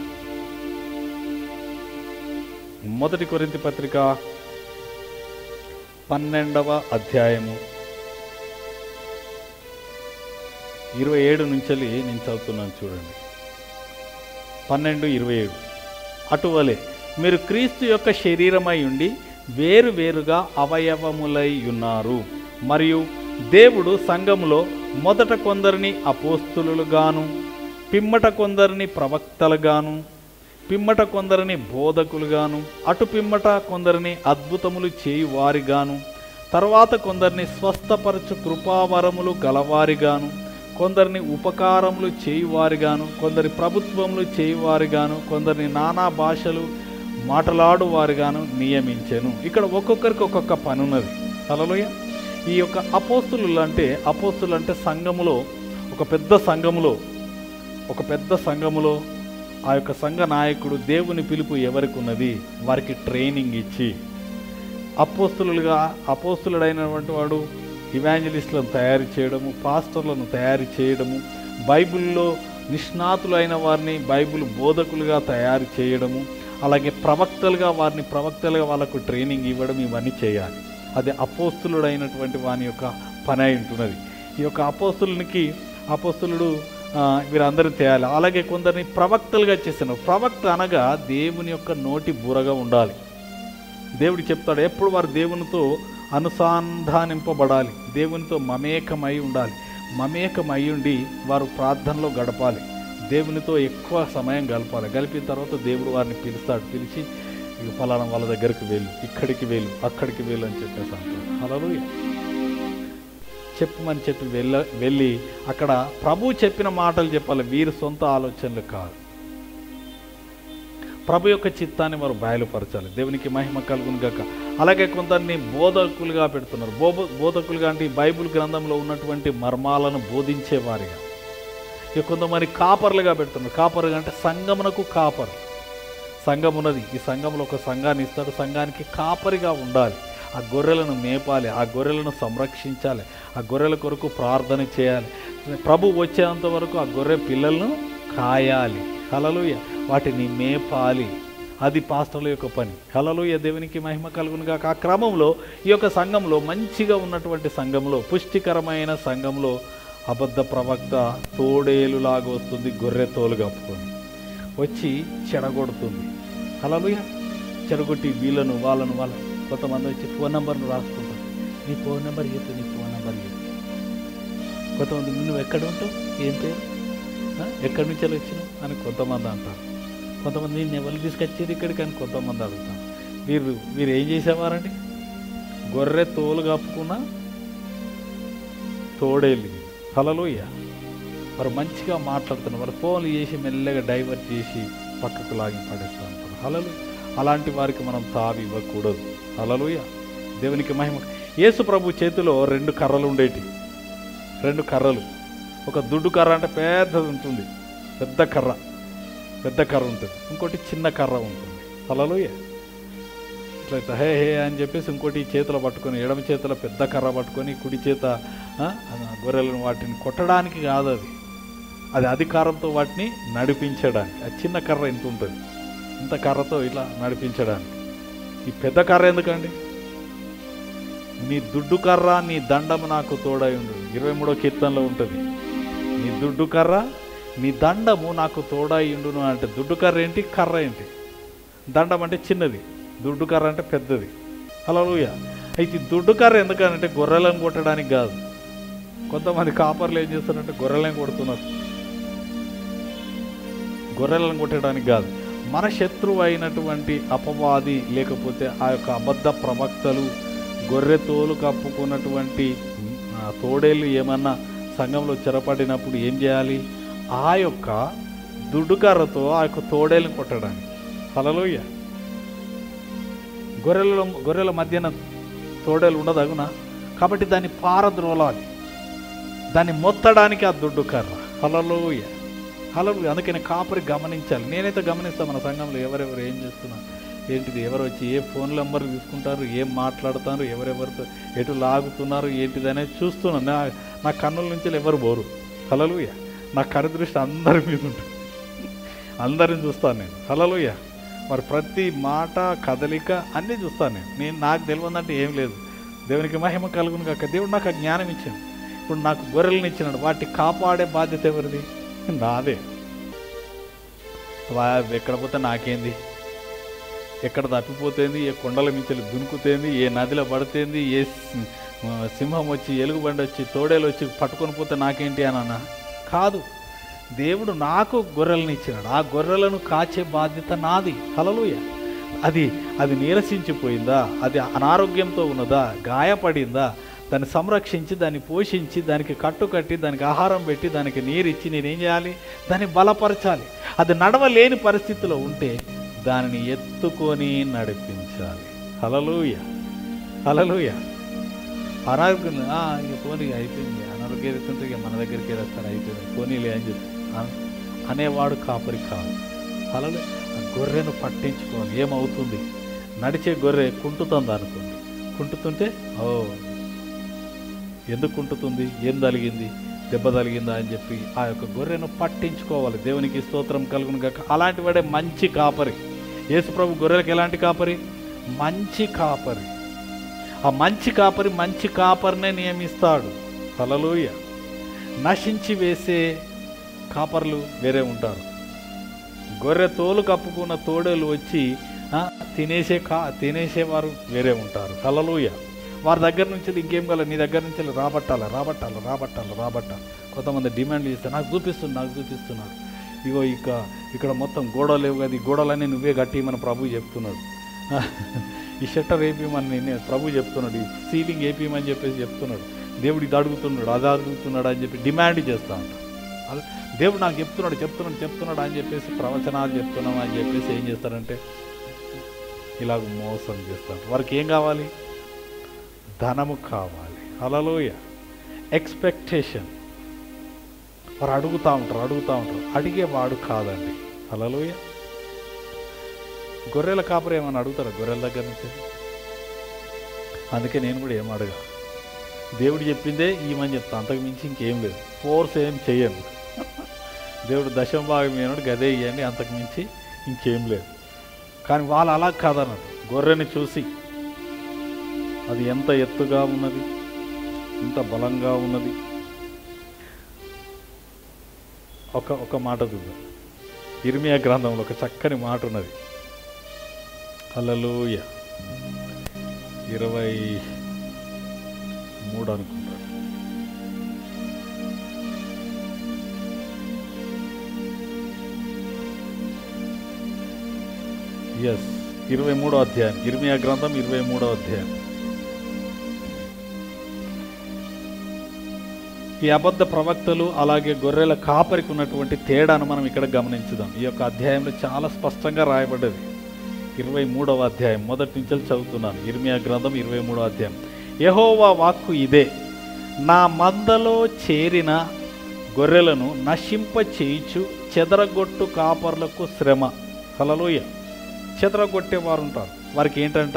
మొదటి కొరింతి పత్రిక పన్నెండవ అధ్యాయము ఇరవై ఏడు నుంచి నేను చదువుతున్నాను చూడండి పన్నెండు ఇరవై ఏడు అటువలే మీరు క్రీస్తు యొక్క శరీరమై ఉండి వేరు వేరుగా అవయవములై ఉన్నారు మరియు దేవుడు సంఘములో మొదట కొందరిని అపోస్తులుగాను పిమ్మట కొందరిని ప్రవక్తలుగాను పిమ్మట కొందరిని బోధకులుగాను అటు పిమ్మట కొందరిని అద్భుతములు చేయు వారిగాను తర్వాత కొందరిని స్వస్థపరచు కృపావరములు గలవారిగాను కొందరిని ఉపకారములు చేయువారిగాను కొందరి ప్రభుత్వములు చేయువారిగాను కొందరిని నానా భాషలు మాటలాడు వారిగాను నియమించెను ఇక్కడ ఒక్కొక్కరికి ఒక్కొక్క పని ఉన్నది హలోయ ఈ యొక్క అపోస్తులు అంటే అపోస్తులు అంటే సంఘములో ఒక పెద్ద సంఘములో ఒక పెద్ద సంఘములో ఆ యొక్క సంఘ నాయకుడు దేవుని పిలుపు ఎవరికి ఉన్నది వారికి ట్రైనింగ్ ఇచ్చి అపోస్తులుగా అపోస్తులుడైనటువంటి వాడు ఇవాంజలిస్టులను తయారు చేయడము పాస్టర్లను తయారు చేయడము బైబిల్లో నిష్ణాతులైన వారిని బైబిల్ బోధకులుగా తయారు చేయడము అలాగే ప్రవక్తలుగా వారిని ప్రవక్తలుగా వాళ్ళకు ట్రైనింగ్ ఇవ్వడం ఇవన్నీ చేయాలి అది అపోస్తులుడైనటువంటి వాని యొక్క పని అయి ఉంటున్నది ఈ యొక్క అపోస్తులనికి అపోస్తులుడు ఆ, వీరందరూ చేయాలి అలాగే కొందరిని ప్రవక్తలుగా చేసిన ప్రవక్త అనగా దేవుని యొక్క నోటి బురగా ఉండాలి దేవుడు చెప్తాడు ఎప్పుడు వారు దేవునితో అనుసంధానింపబడాలి దేవునితో మమేకమై ఉండాలి మమేకమై ఉండి వారు ప్రార్థనలో గడపాలి దేవునితో ఎక్కువ సమయం గడపాలి గడిపిన తర్వాత దేవుడు వారిని పిలుస్తాడు పిలిచి ఇక ఫలానా వాళ్ళ దగ్గరికి వెళ్ళు ఇక్కడికి వెళ్ళు అక్కడికి వెళ్ళు అని చెప్పేసి అంటాడు హల్లెలూయా చెప్పమని చెప్పి వెళ్ళ వెళ్ళి అక్కడ ప్రభు చెప్పిన మాటలు చెప్పాలి వీరి సొంత ఆలోచనలు కాదు ప్రభు యొక్క చిత్తాన్ని వారు బయలుపరచాలి దేవునికి మహిమ కలుగును గాక అలాగే కొందరిని బోధకులుగా పెడుతున్నారు బోధ బోధకులుగా అంటే ఈ బైబిల్ గ్రంథంలో ఉన్నటువంటి మర్మాలను బోధించేవారిగా ఇక కొంతమంది కాపర్లుగా పెడుతున్నారు కాపర్గా అంటే సంగమునకు కాపర్ సంఘం ఉన్నది ఈ సంఘంలో ఒక సంఘాన్ని ఇస్తాడు సంఘానికి కాపరిగా ఉండాలి ఆ గొర్రెలను మేపాలి ఆ గొర్రెలను సంరక్షించాలి ఆ గొర్రెల కొరకు ప్రార్థన చేయాలి ప్రభు వచ్చేంత వరకు ఆ గొర్రె పిల్లలను కాయాలి హలలుయ వాటిని మేపాలి అది పాస్టర్ల యొక్క పని హలలుయ దేవునికి మహిమ కలుగునుగా ఆ క్రమంలో ఈ యొక్క సంఘంలో మంచిగా ఉన్నటువంటి సంఘంలో పుష్టికరమైన సంఘంలో అబద్ధ ప్రవక్త తోడేలులాగా వస్తుంది గొర్రె తోలు కప్పుకొని వచ్చి చెడగొడుతుంది హలోయ చెడగొట్టి వీళ్ళను వాళ్ళను వాళ్ళ కొంతమంది వచ్చి ఫోన్ నెంబర్ను రాసుకుంటారు నీ ఫోన్ నెంబర్ చెప్పు నీ ఫోన్ నెంబర్ చెప్పు కొంతమంది నువ్వు ఎక్కడ ఉంటావు ఏం పేరు ఆ? ఎక్కడి నుంచి వచ్చినావు అని కొంతమంది అంటారు కొంతమంది నేను ఎవరు తీసుకొచ్చేది ఇక్కడికి అని కొంతమంది అడుగుతాను వీరు వీరు ఏం చేసేవారండి గొర్రె తోలు కప్పుకున్న తోడేళ్ళు హలలోయ వారు మంచిగా మాట్లాడుతున్నారు వారు ఫోన్లు చేసి మెల్లగా డైవర్ట్ చేసి పక్కకు లాగి పడేస్తూ ఉంటారు హలలు అలాంటి వారికి మనం తావి ఇవ్వకూడదు హలలుయ దేవునికి మహిమ యేసు ప్రభు చేతిలో రెండు కర్రలు ఉండేటి రెండు కర్రలు ఒక దుడ్డు కర్ర అంటే పెద్దది ఉంటుంది పెద్ద కర్ర పెద్ద కర్ర ఉంటుంది ఇంకోటి చిన్న కర్ర ఉంటుంది హలలుయ ఇట్లా ఇట్లా హే హే అని చెప్పేసి ఇంకోటి చేతిలో పట్టుకొని ఎడమ చేతిలో పెద్ద కర్ర పట్టుకొని కుడి చేత ఆ, ఆ గొర్రెలను వాటిని కొట్టడానికి కాదు అది అది అధికారంతో వాటిని నడిపించడానికి ఆ చిన్న కర్ర ఇంత ఉంటుంది ఇంత కర్రతో ఇట్లా నడిపించడానికి ఈ పెద్ద కర్ర ఎందుకండి నీ దుడ్డు కర్ర నీ దండము నాకు తోడై ఉండు ఇరవై మూడో కీర్తనలో ఉంటుంది నీ దుడ్డు కర్ర నీ దండము నాకు తోడై ఉండును అంటే దుడ్డు కర్ర ఏంటి కర్ర ఏంటి దండం అంటే చిన్నది దుడ్డు కర్ర అంటే పెద్దది హలోయ అయితే ఈ దుడ్డు కర్ర ఎందుకనంటే గొర్రెలను కొట్టడానికి కాదు కొంతమంది కాపర్లు ఏం చేస్తారంటే గొర్రెలను కొడుతున్నారు గొర్రెలను కొట్టడానికి కాదు మన శత్రువు అయినటువంటి అపవాది లేకపోతే ఆ యొక్క అబద్ధ ప్రవక్తలు గొర్రె తోలు కప్పుకున్నటువంటి ఆ, తోడేళ్ళు ఏమన్నా సంఘంలో చెరపడినప్పుడు ఏం చేయాలి ఆ యొక్క దుడ్డుకర్రతో ఆ యొక్క తోడేళ్ళని కొట్టడానికి హలలోయ గొర్రెల గొర్రెల మధ్యన తోడేలు ఉండదగునా కాబట్టి దాన్ని పారద్రోలాలి దాన్ని మొత్తడానికి ఆ దుడ్డు కర్ర హలలోయ హలలు అందుకని కాపరి గమనించాలి నేనైతే గమనిస్తాను మన సంఘంలో ఎవరెవరు ఏం చేస్తున్నారు ఏంటిది ఎవరు వచ్చి ఏ ఫోన్ నెంబర్ తీసుకుంటారు ఏం మాట్లాడుతున్నారు ఎవరెవరితో ఎటు లాగుతున్నారు ఏంటిది అనేది చూస్తున్నాను నా నా కన్నుల నుంచి ఎవరు పోరు హలలుయ నా కను దృష్టి అందరి మీద ఉంటుంది అందరిని చూస్తాను నేను హలలుయ మరి ప్రతి మాట కదలిక అన్నీ చూస్తాను నేను నేను నాకు తెలియదంటే ఏం లేదు దేవునికి మహిమ కలుగును కాక దేవుడు నాకు ఆ జ్ఞానం ఇచ్చాడు ఇప్పుడు నాకు గొర్రెలను ఇచ్చినాడు వాటిని కాపాడే బాధ్యత ఎవరిది నాదే వా ఎక్కడ పోతే నాకేంది ఎక్కడ తప్పిపోతేంది ఏ కొండల మించలు దునుకుతేంది ఏ నదిలో పడితేంది ఏ సి- ఆ, సింహం వచ్చి ఎలుగుబండి వచ్చి తోడేలు వచ్చి పట్టుకొని పోతే నాకేంటి అని అన్న కాదు దేవుడు నాకు గొర్రెలను ఇచ్చినాడు ఆ గొర్రెలను కాచే బాధ్యత నాది హలలుయ అది అది నీరసించిపోయిందా అది అనారోగ్యంతో ఉన్నదా గాయపడిందా దాన్ని సంరక్షించి దాన్ని పోషించి దానికి కట్టుకట్టి దానికి ఆహారం పెట్టి దానికి నీరిచ్చి నేనేం చేయాలి దాన్ని బలపరచాలి అది నడవలేని పరిస్థితిలో ఉంటే దానిని ఎత్తుకొని నడిపించాలి హలలుయ హలలుయ అనారోగ్యం "ఆ, ఇక పోనీ అయిపోయింది అనారోగ్యం ఎదుగుతుంటే ఇక మన దగ్గరికి వస్తాను అయిపోయింది పోనీలే అని చెప్పి అన- అనేవాడు కాపరి కాదు అలలు ఆ గొర్రెను పట్టించుకోవాలి ఏమవుతుంది నడిచే గొర్రె కుంటుతుంది అనుకోండి కుంటుతుంటే ఓ ఎందుకు కుంటుతుంది ఏం తలిగింది దెబ్బ తలిగిందా అని చెప్పి ఆ యొక్క గొర్రెను పట్టించుకోవాలి దేవునికి స్తోత్రం కలుగును గాక అలాంటి వాడే మంచి కాపరి యేసుప్రభు గొర్రెలకు ఎలాంటి కాపరి మంచి కాపరి ఆ మంచి కాపరి మంచి కాపరినే నియమిస్తాడు హల్లెలూయ నశించి వేసే కాపర్లు వేరే ఉంటారు గొర్రె తోలు కప్పుకున్న తోడేలు వచ్చి ఆ, తినేసే కా తినేసేవారు వేరే ఉంటారు హల్లెలూయ వారి దగ్గర నుంచి ఇంకేం కావాలి నీ దగ్గర నుంచి రాబట్టాలి రాబట్టాలి రాబట్టాలి రాబట్టాలి కొంతమంది డిమాండ్ చేస్తే నాకు చూపిస్తుంది నాకు చూపిస్తున్నాడు ఇగో ఇక ఇక్కడ మొత్తం గోడలు లేవు కదా ఈ గోడలన్నీ నువ్వే కట్టి మన ప్రభు చెప్తున్నాడు ఈ షట్టర్ వేపిమని నేను ప్రభు చెప్తున్నాడు ఈ సీలింగ్ వేపిమని చెప్పేసి చెప్తున్నాడు దేవుడు ఇది అడుగుతున్నాడు అది అడుగుతున్నాడు అని చెప్పి డిమాండ్ చేస్తూ ఉంటాడు అదే దేవుడు నాకు చెప్తున్నాడు చెప్తున్నాడు చెప్తున్నాడు అని చెప్పేసి ప్రవచనాలు చెప్తున్నాం అని చెప్పేసి ఏం చేస్తారంటే ఇలాగ మోసం చేస్తారు వారికి ఏం కావాలి ధనము కావాలి హలలోయ ఎక్స్పెక్టేషన్ వారు అడుగుతూ ఉంటారు అడుగుతూ ఉంటారు అడిగేవాడు కాదండి హలలోయ గొర్రెల కాపరి ఏమని అడుగుతారా గొర్రెల దగ్గర నుంచి అందుకే నేను కూడా ఏం అడగా దేవుడు చెప్పిందే ఈమని చెప్తా అంతకు మించి ఇంకేం లేదు ఫోర్స్ ఏం చెయ్యను దేవుడు దశమ భాగం ఏనాడు గదే ఇవ్వండి అంతకు మించి ఇంకేం లేదు కానీ వాళ్ళు అలా కాదన్నట్టు గొర్రెని చూసి అది ఎంత ఎత్తుగా ఉన్నది ఎంత బలంగా ఉన్నది ఒక ఒక మాట చూద్దాం ఇర్మియా గ్రంథంలో ఒక చక్కని మాట ఉన్నది హల్లెలూయ ఇరవై మూడు అనుకుంటాను ఎస్ ఇరవై మూడో అధ్యాయం ఇర్మియా గ్రంథం ఇరవై మూడో అధ్యాయం ఈ అబద్ధ ప్రవక్తలు అలాగే గొర్రెల కాపరికి ఉన్నటువంటి తేడాను మనం ఇక్కడ గమనించుదాం ఈ యొక్క అధ్యాయంలో చాలా స్పష్టంగా రాయబడ్డది ఇరవై మూడవ అధ్యాయం మొదటి నుంచి చదువుతున్నాను ఇర్మియా గ్రంథం ఇరవై మూడవ అధ్యాయం యహోవా వాక్కు ఇదే నా మందలో చేరిన గొర్రెలను నశింప చేయిచు చెదరగొట్టు కాపర్లకు శ్రమ హలలోయ చెదరగొట్టేవారు ఉంటారు వారికి ఏంటంట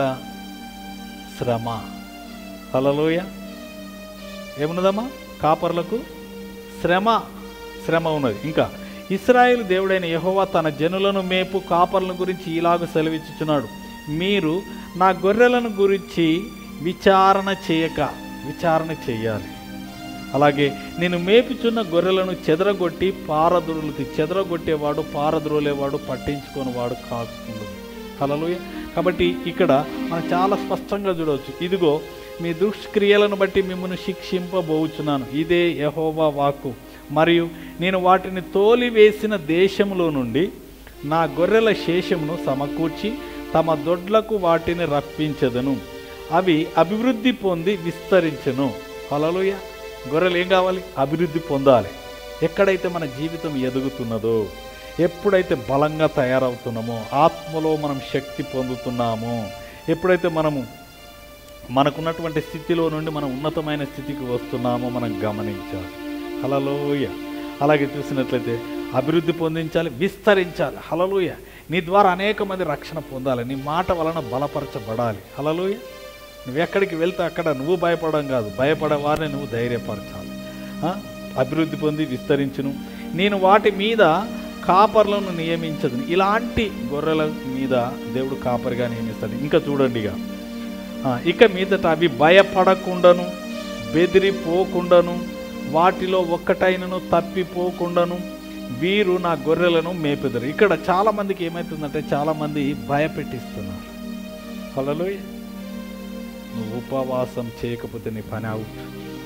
శ్రమ హలలోయ ఏమున్నదమ్మా కాపర్లకు శ్రమ శ్రమ ఉన్నది ఇంకా ఇస్రాయేల్ దేవుడైన యెహోవా తన జనులను మేపు కాపర్లను గురించి ఇలాగ సెలవిచ్చుచున్నాడు మీరు నా గొర్రెలను గురించి విచారణ చేయక విచారణ చేయాలి అలాగే నేను మేపుచున్న గొర్రెలను చెదరగొట్టి పారదురులకి చెదరగొట్టేవాడు పారద్రోలేవాడు పట్టించుకునేవాడు కాకుండా హలలుయ కాబట్టి ఇక్కడ మనం చాలా స్పష్టంగా చూడవచ్చు ఇదిగో మీ దుష్క్రియలను బట్టి మిమ్మల్ని శిక్షింపబోచున్నాను ఇదే యహోవా వాక్కు మరియు నేను వాటిని తోలివేసిన దేశంలో నుండి నా గొర్రెల శేషమును సమకూర్చి తమ దొడ్లకు వాటిని రప్పించదను అవి అభివృద్ధి పొంది విస్తరించను హలలుయ గొర్రెలు ఏం కావాలి అభివృద్ధి పొందాలి ఎక్కడైతే మన జీవితం ఎదుగుతున్నదో ఎప్పుడైతే బలంగా తయారవుతున్నామో ఆత్మలో మనం శక్తి పొందుతున్నామో ఎప్పుడైతే మనము మనకున్నటువంటి స్థితిలో నుండి మనం ఉన్నతమైన స్థితికి వస్తున్నామో మనం గమనించాలి హలలోయ అలాగే చూసినట్లయితే అభివృద్ధి పొందించాలి విస్తరించాలి హలలోయ నీ ద్వారా అనేక మంది రక్షణ పొందాలి నీ మాట వలన బలపరచబడాలి హలలోయ నువ్వు ఎక్కడికి వెళ్తే అక్కడ నువ్వు భయపడడం కాదు భయపడే వారిని నువ్వు ధైర్యపరచాలి ఆ? అభివృద్ధి పొంది విస్తరించును నేను వాటి మీద కాపర్లను నియమించదు ఇలాంటి గొర్రెల మీద దేవుడు కాపరిగా నియమిస్తాడు ఇంకా చూడండి ఇక ఆ, ఇక మీదట అవి భయపడకుండాను బెదిరిపోకుండాను వాటిలో ఒక్కటైనను తప్పిపోకుండాను వీరు నా గొర్రెలను మేపెదరు ఇక్కడ చాలా మందికి ఏమవుతుందంటే చాలా మంది భయపెట్టిస్తున్నారు హలో నువ్వు ఉపవాసం చేయకపోతే నీ పని అవుట్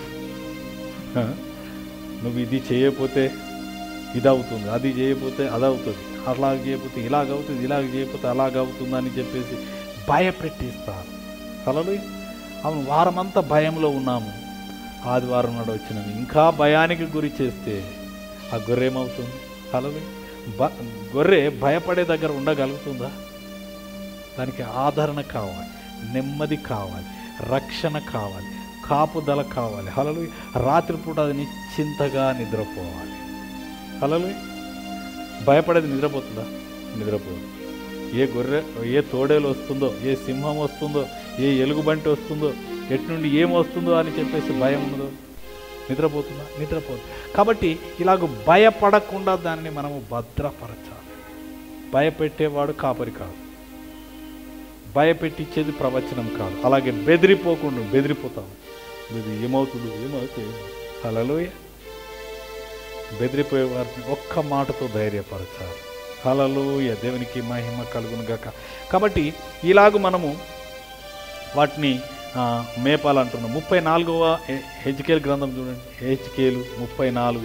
ఆ? నువ్వు ఇది చేయకపోతే ఇది అవుతుంది అది చేయకపోతే అది అవుతుంది అలాగ చేయకపోతే ఇలాగ అవుతుంది ఇలాగ చేయకపోతే అలాగ అవుతుంది అని చెప్పేసి భయపెట్టిస్తారు కలలు అవును వారమంతా భయంలో ఉన్నాము ఆదివారం నాడు వచ్చినాము ఇంకా భయానికి గురి చేస్తే ఆ గొర్రె ఏమవుతుంది కలలు బ గొర్రె భయపడే దగ్గర ఉండగలుగుతుందా దానికి ఆదరణ కావాలి నెమ్మది కావాలి రక్షణ కావాలి కాపుదల కావాలి హలలు రాత్రిపూట అది నిశ్చింతగా నిద్రపోవాలి హలలు భయపడేది నిద్రపోతుందా నిద్రపోదు ఏ గొర్రె ఏ తోడేలు వస్తుందో ఏ సింహం వస్తుందో ఏ ఎలుగుబంటి వస్తుందో ఎటు నుండి ఏం వస్తుందో అని చెప్పేసి భయం ఉండదు నిద్రపోతుందా నిద్రపోదు కాబట్టి ఇలాగ భయపడకుండా దానిని మనము భద్రపరచాలి భయపెట్టేవాడు కాపరి కాదు భయపెట్టించేది ప్రవచనం కాదు అలాగే బెదిరిపోకుండా బెదిరిపోతాము ఇది ఏమవుతుందో ఏమవుతుంది హలలోయ బెదిరిపోయే వారిని ఒక్క మాటతో ధైర్యపరచాలి హలలోయ దేవునికి మహిమ కలుగును గాక కాబట్టి ఇలాగ మనము వాటిని ఆ, మేపాలంటున్నాం ముప్పై నాలుగవ హెచ్కేల్ గ్రంథం చూడండి హెచ్కేలు ముప్పై నాలుగు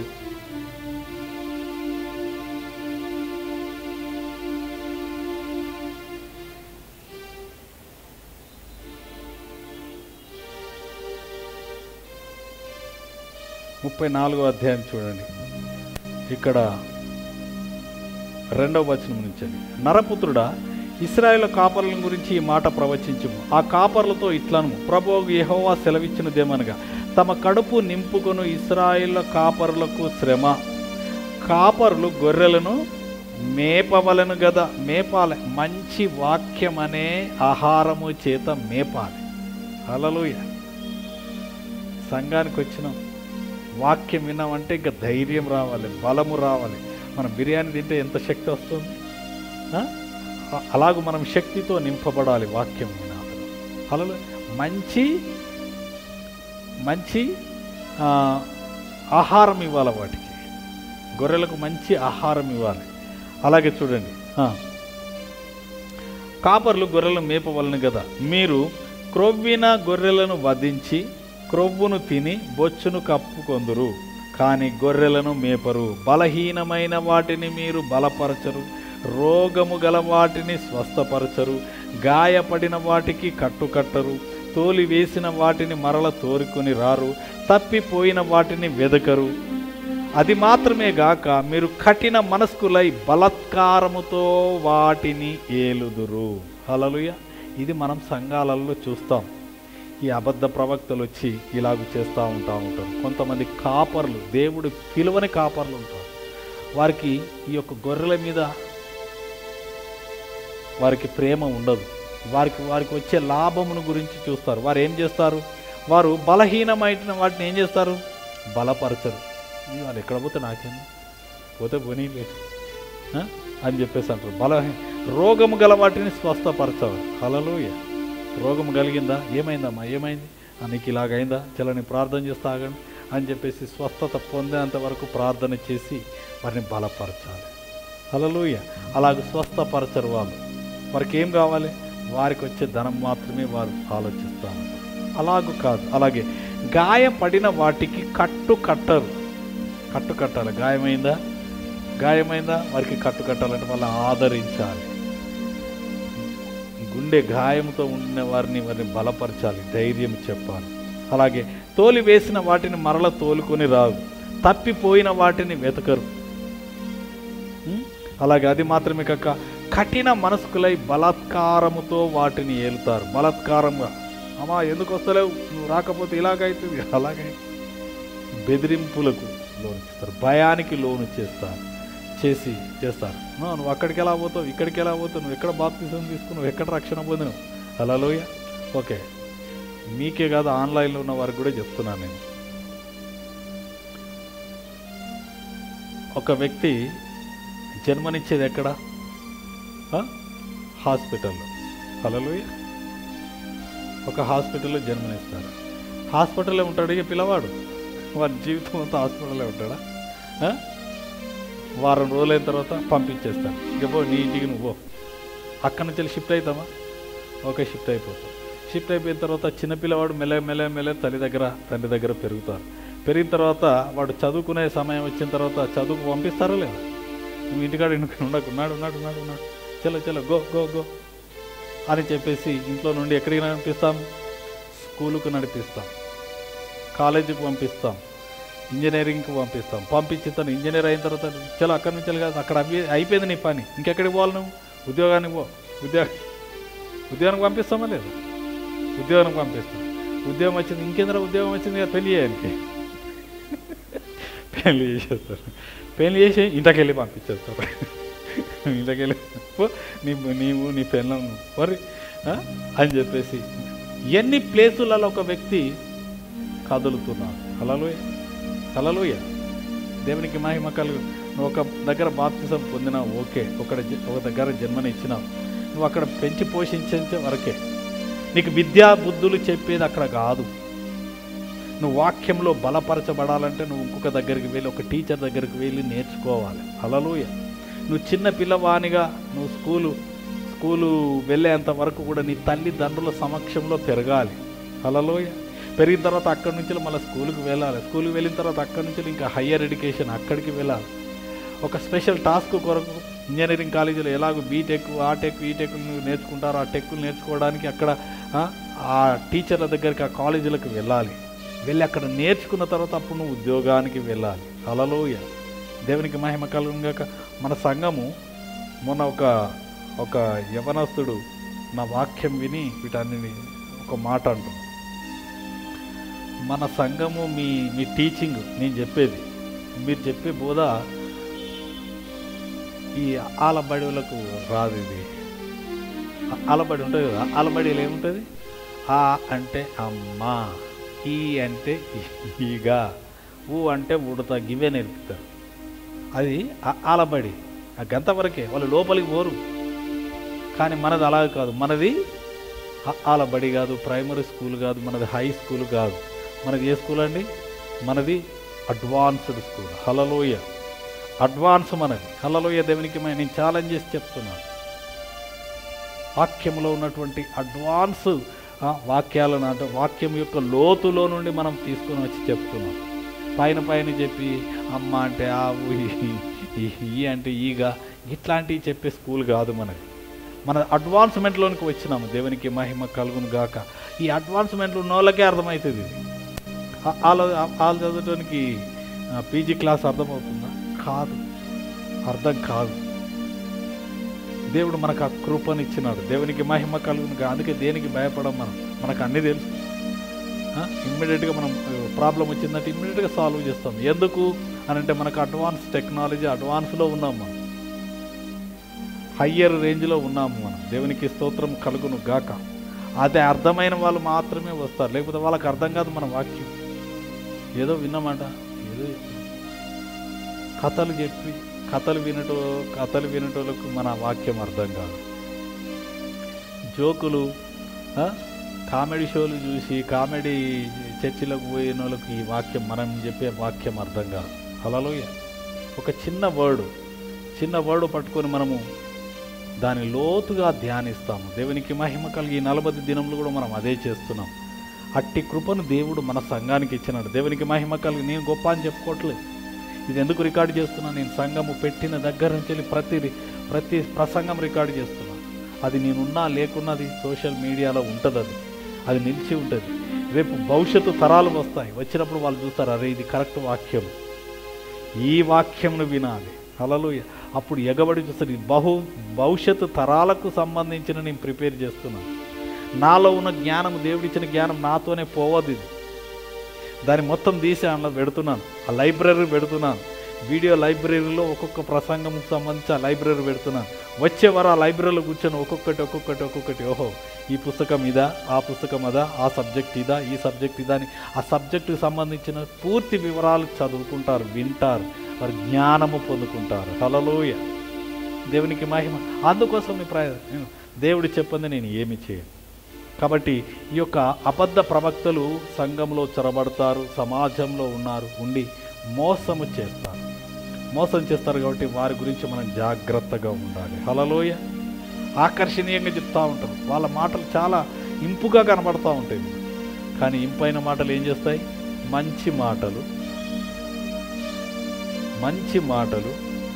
ముప్పై నాలుగో అధ్యాయం చూడండి ఇక్కడ రెండవ వచనం నుంచి నరపుత్రుడా ఇస్రాయేల్ కాపర్ల గురించి ఈ మాట ప్రవచించుము ఆ కాపర్లతో ఇట్లను ప్రభు యెహోవా సెలవిచ్చినదేమనగా తమ కడుపు నింపుకొను ఇస్రాయేల్ కాపరులకు శ్రమ కాపరులు గొర్రెలను మేపవలను గదా మేపాలి మంచి వాక్యం అనే ఆహారము చేత మేపాలి హలలుయ సంఘానికి వచ్చినాం వాక్యం విన్నామంటే ఇంకా ధైర్యం రావాలి బలము రావాలి మనం బిర్యానీ తింటే ఎంత శక్తి వస్తుంది ఆ? అ- అలాగూ మనం శక్తితో నింపబడాలి వాక్యం వినాలి అలా మంచి మంచి ఆ, ఆహారం ఇవ్వాలి వాటికి గొర్రెలకు మంచి ఆహారం ఇవ్వాలి అలాగే చూడండి ఆ. కాపర్లు గొర్రెలను మేపవలను కదా మీరు క్రొవ్విన గొర్రెలను వధించి క్రొవ్వును తిని బొచ్చును కప్పుకొందురు కానీ గొర్రెలను మేపరు బలహీనమైన వాటిని మీరు బలపరచరు రోగము గల వాటిని స్వస్థపరచరు గాయపడిన వాటికి కట్టుకట్టరు తోలి వేసిన వాటిని మరల తోరుకొని రారు తప్పిపోయిన వాటిని వెదకరు అది మాత్రమే గాక మీరు కఠిన మనస్కులై బలత్కారముతో వాటిని ఏలుదురు హలలుయ ఇది మనం సంఘాలలో చూస్తాం ఈ అబద్ధ ప్రవక్తలు వచ్చి ఇలాగ చేస్తూ ఉంటా ఉంటారు కొంతమంది కాపర్లు దేవుడు పిలువని కాపర్లు ఉంటారు వారికి ఈ యొక్క గొర్రెల మీద వారికి ప్రేమ ఉండదు వారికి వారికి వచ్చే లాభమును గురించి చూస్తారు వారు ఏం చేస్తారు వారు బలహీనమైన వాటిని ఏం చేస్తారు బలపరచరు ఇది వాళ్ళు ఎక్కడ పోతే నాకేంది పోతే పోనీ లేదు ఆ? అని చెప్పేసి అంటారు బలహీన రోగము గల వాటిని స్వస్థపరచవు హలలోయ రోగం కలిగిందా ఏమైందమ్మా ఏమైంది ఆ, నీకు ఇలాగైందా చలని ప్రార్థన చేస్తా ఆగండి అని చెప్పేసి స్వస్థత పొందేంత వరకు ప్రార్థన చేసి వారిని బలపరచాలి హలలోయ అలాగ స్వస్థపరచరు వాళ్ళు వారికి ఏం కావాలి వారికి వచ్చే ధనం మాత్రమే వారు ఆలోచిస్తూ ఉంటారు అలాగూ కాదు అలాగే గాయపడిన వాటికి కట్టు కట్టరు కట్టు కట్టాలి గాయమైందా గాయమైందా వారికి కట్టు కట్టాలంటే వాళ్ళని ఆదరించాలి గుండె గాయంతో ఉండిన వారిని వారిని బలపరచాలి ధైర్యం చెప్పాలి అలాగే తోలి వేసిన వాటిని మరల తోలుకొని రాదు తప్పిపోయిన వాటిని వెతకరు ఉం? అలాగే అది మాత్రమే కాక కఠిన మనస్కులై బలాత్కారముతో వాటిని ఏలుతారు బలాత్కారంగా అమ్మా ఎందుకు వస్తలేవు నువ్వు రాకపోతే ఇలాగైతుంది అలాగే బెదిరింపులకు లోను చేస్తారు భయానికి లోను చేస్తారు చేసి చేస్తారు "నో, నువ్వు అక్కడికి ఎలా పోతావు ఇక్కడికి ఎలా పోతావు నువ్వు ఎక్కడ బాప్తిజం తీసుకున్నావు ఎక్కడ రక్షణ పొందినవు హలోయ ఓకే మీకే కాదు ఆన్లైన్లో ఉన్న వారికి కూడా చెప్తున్నాను నేను ఒక వ్యక్తి జన్మనిచ్చేది ఎక్కడ ఆ? హాస్పిటల్లో హలోయ ఒక హాస్పిటల్లో జన్మనిస్తారు హాస్పిటల్లో ఉంటాడు ఇక పిల్లవాడు వాడి జీవితం అంతా హాస్పిటల్లో ఉంటాడా ఆ? వారం రోజులైన తర్వాత పంపించేస్తాను ఇక పో నీ ఇంటికి నువ్వు పో అక్కడి నుంచి వెళ్ళి షిఫ్ట్ అవుతామా ఓకే షిఫ్ట్ అయిపోతాం షిఫ్ట్ అయిపోయిన తర్వాత చిన్నపిల్లవాడు మెల్ల మెల్ల మెల్ల తల్లి దగ్గర తండ్రి దగ్గర పెరుగుతారు పెరిగిన తర్వాత వాడు చదువుకునే సమయం వచ్చిన తర్వాత చదువుకు పంపిస్తారా లేదా నువ్వు ఇంటికాడ ఇంటికి ఉండకు ఉన్నాడు ఉన్నాడు ఉన్నాడు ఉన్నాడు చలో చలో గో గో గో అని చెప్పేసి ఇంట్లో నుండి ఎక్కడికి నడిపిస్తాం స్కూలుకు నడిపిస్తాం కాలేజీకి పంపిస్తాం ఇంజనీరింగ్కి పంపిస్తాం పంపించి తను ఇంజనీర్ అయిన తర్వాత చలో అక్కడి నుంచి వెళ్ళి కాదు అక్కడ అవి అయిపోయింది నీ పని ఇంకెక్కడికి పోవాలి నువ్వు ఉద్యోగానికి పో ఉద్యోగ ఉద్యోగానికి పంపిస్తామా లేదు ఉద్యోగానికి పంపిస్తాం ఉద్యోగం వచ్చింది ఇంకేంద్ర ఉద్యోగం వచ్చింది కదా పెళ్లి చేయడానికి పెళ్లి చేసేస్తారు పెళ్లి చేసి ఇంటికి వెళ్ళి పంపించేస్తారు ఇంటికి వెళ్ళి పో నీ నీవు నీ పెళ్ళం వరి అని చెప్పేసి ఎన్ని ప్లేసులలో ఒక వ్యక్తి కదులుతున్నాడు హలలోయ హలలోయ దేవునికి మహిమ కలుగు నువ్వు ఒక దగ్గర బాప్తిజం పొందినావు ఓకే ఒక ఒక దగ్గర జన్మని ఇచ్చినావు నువ్వు అక్కడ పెంచి పోషించే వరకే నీకు విద్యా బుద్ధులు చెప్పేది అక్కడ కాదు నువ్వు వాక్యంలో బలపరచబడాలంటే నువ్వు ఇంకొక దగ్గరికి వెళ్ళి ఒక టీచర్ దగ్గరికి వెళ్ళి నేర్చుకోవాలి హలలోయ నువ్వు చిన్న పిల్లవానిగా నువ్వు స్కూలు స్కూలు వెళ్ళేంత వరకు కూడా నీ తల్లిదండ్రుల సమక్షంలో పెరగాలి హలలోయ పెరిగిన తర్వాత అక్కడి నుంచి మళ్ళీ స్కూల్కి వెళ్ళాలి స్కూల్కి వెళ్ళిన తర్వాత అక్కడి నుంచి ఇంకా హయ్యర్ ఎడ్యుకేషన్ అక్కడికి వెళ్ళాలి ఒక స్పెషల్ టాస్క్ కొరకు ఇంజనీరింగ్ కాలేజీలో ఎలాగో బీటెక్ ఆ టెక్ ఈ టెక్ నేర్చుకుంటారో ఆ టెక్లు నేర్చుకోవడానికి అక్కడ ఆ, ఆ టీచర్ల దగ్గరికి ఆ కాలేజీలకు వెళ్ళాలి వెళ్ళి అక్కడ నేర్చుకున్న తర్వాత అప్పుడు నువ్వు ఉద్యోగానికి వెళ్ళాలి అలలోయ దేవునికి మహిమ కలుగాక మన సంఘము మొన్న ఒక ఒక యవనస్తుడు నా వాక్యం విని వీటన్ని ఒక మాట అంటాం మన సంఘము మీ మీ టీచింగ్ నేను చెప్పేది మీరు చెప్పే బోధ ఈ ఆలబడిలకు రాదు ఇది ఆ- ఆలబడి ఉంటుంది కదా ఆలబడిలో ఏముంటుంది ఆ అంటే అమ్మ ఈ అంటే ఈగ ఊ అంటే ఉడత గివే నేర్పుతారు అది ఆ- ఆలబడి ఆ గంత వరకే వాళ్ళు లోపలికి పోరు కానీ మనది అలా కాదు మనది ఆ- ఆలబడి కాదు ప్రైమరీ స్కూల్ కాదు మనది హై స్కూల్ కాదు మనది ఏ స్కూల్ అండి మనది అడ్వాన్స్డ్ స్కూల్ హలలోయ అడ్వాన్స్ మనది హల్లలోయ దేవునికి మ- నేను ఛాలెంజ్ చేసి చెప్తున్నాను వాక్యంలో ఉన్నటువంటి అడ్వాన్స్ ఆ, వాక్యాలను అంటే వాక్యం యొక్క లోతులో నుండి మనం తీసుకొని వచ్చి చెప్తున్నాం పైన పైన చెప్పి అమ్మ అంటే ఆవు ఈ- ఈ- ఈ అంటే ఈగ ఇట్లాంటివి చెప్పే స్కూల్ కాదు మనది మన అడ్వాన్స్మెంట్లోనికి వచ్చినాము దేవునికి మహిమ కలుగును గాక ఈ అడ్వాన్స్మెంట్లు ఉన్న వాళ్ళకే అర్థమవుతుంది ఇది ఆ- వాళ్ళ వాళ్ళు చదవటానికి పీజీ క్లాస్ అర్థమవుతుందా కాదు అర్థం కాదు దేవుడు మనకు ఆ కృపను ఇచ్చినాడు దేవునికి మహిమ కలుగును గా- అందుకే దేనికి భయపడం మనం మనకు అన్నీ తెలుసు ఇమ్మీడియట్గా మనం ప్రాబ్లం వచ్చిందంటే ఇమ్మీడియట్గా సాల్వ్ చేస్తాం ఎందుకు అని అంటే మనకు అడ్వాన్స్ టెక్నాలజీ అడ్వాన్స్లో ఉన్నాం మనం హయ్యర్ రేంజ్లో ఉన్నాము మనం దేవునికి స్తోత్రం కలుగును గాక అదే అర్థమైన వాళ్ళు మాత్రమే వస్తారు లేకపోతే వాళ్ళకి అర్థం కాదు మన వాక్యం ఏదో విన్నామాట ఏదో కథలు చెప్పి కథలు వినటో కథలు వినటోళ్ళకు మన వాక్యం అర్థం కాదు జోకులు ఆ, కామెడీ షోలు చూసి కామెడీ చర్చిలకు పోయిన వాళ్ళకి ఈ వాక్యం మనం చెప్పే వాక్యం అర్థం కాదు అలలోయ ఒక చిన్న వర్డ్ చిన్న వర్డ్ పట్టుకొని మనము దాని లోతుగా ధ్యానిస్తాము దేవునికి మహిమ కలిగి ఈ నలభై దినములు కూడా మనం అదే చేస్తున్నాం అట్టి కృపను దేవుడు మన సంఘానికి ఇచ్చినాడు దేవునికి మహిమ కలిగి నేను గొప్ప అని చెప్పుకోవట్లేదు ఇది ఎందుకు రికార్డు చేస్తున్నా నేను సంఘము పెట్టిన దగ్గర నుంచి వెళ్ళి ప్రతి ప్రతి ప్రసంగం రికార్డు చేస్తున్నా అది నేనున్నా లేకున్నది సోషల్ మీడియాలో ఉంటుంది అది అది నిలిచి ఉంటుంది రేపు భవిష్యత్తు తరాలు వస్తాయి వచ్చినప్పుడు వాళ్ళు చూస్తారు అరే ఇది కరెక్ట్ వాక్యం ఈ వాక్యంను వినాలి హల్లెలూయా అప్పుడు ఎగబడి చూస్తారు ఇది బహు భవిష్యత్తు తరాలకు సంబంధించిన నేను ప్రిపేర్ చేస్తున్నాను నాలో ఉన్న జ్ఞానం దేవుడిచ్చిన జ్ఞానం నాతోనే పోవద్దు ఇది దాన్ని మొత్తం తీసి అందులో పెడుతున్నాను ఆ లైబ్రరీ పెడుతున్నాను వీడియో లైబ్రరీలో ఒక్కొక్క ప్రసంగంకు సంబంధించి ఆ లైబ్రరీ పెడుతున్నాను వచ్చే వారు ఆ లైబ్రరీలో కూర్చొని ఒక్కొక్కటి ఒక్కొక్కటి ఒక్కొక్కటి ఓహో ఈ పుస్తకం ఇదా ఆ పుస్తకం అదా ఆ సబ్జెక్ట్ ఇదా ఈ సబ్జెక్ట్ ఇదా అని ఆ సబ్జెక్టుకి సంబంధించిన పూర్తి వివరాలు చదువుకుంటారు వింటారు వారు జ్ఞానము పొందుకుంటారు హలలోయ దేవునికి మహిమ అందుకోసం నీ ప్రయత్నం దేవుడు చెప్పింది నేను ఏమి చేయను కాబట్టి ఈ యొక్క అబద్ధ ప్రవక్తలు సంఘంలో చొరబడతారు సమాజంలో ఉన్నారు ఉండి మోసము చేస్తారు మోసం చేస్తారు కాబట్టి వారి గురించి మనం జాగ్రత్తగా ఉండాలి హలలోయ ఆకర్షణీయంగా చెప్తూ ఉంటారు వాళ్ళ మాటలు చాలా ఇంపుగా కనబడుతూ ఉంటాయి మనకు. కానీ ఇంపైన మాటలు ఏం చేస్తాయి మంచి మాటలు మంచి మాటలు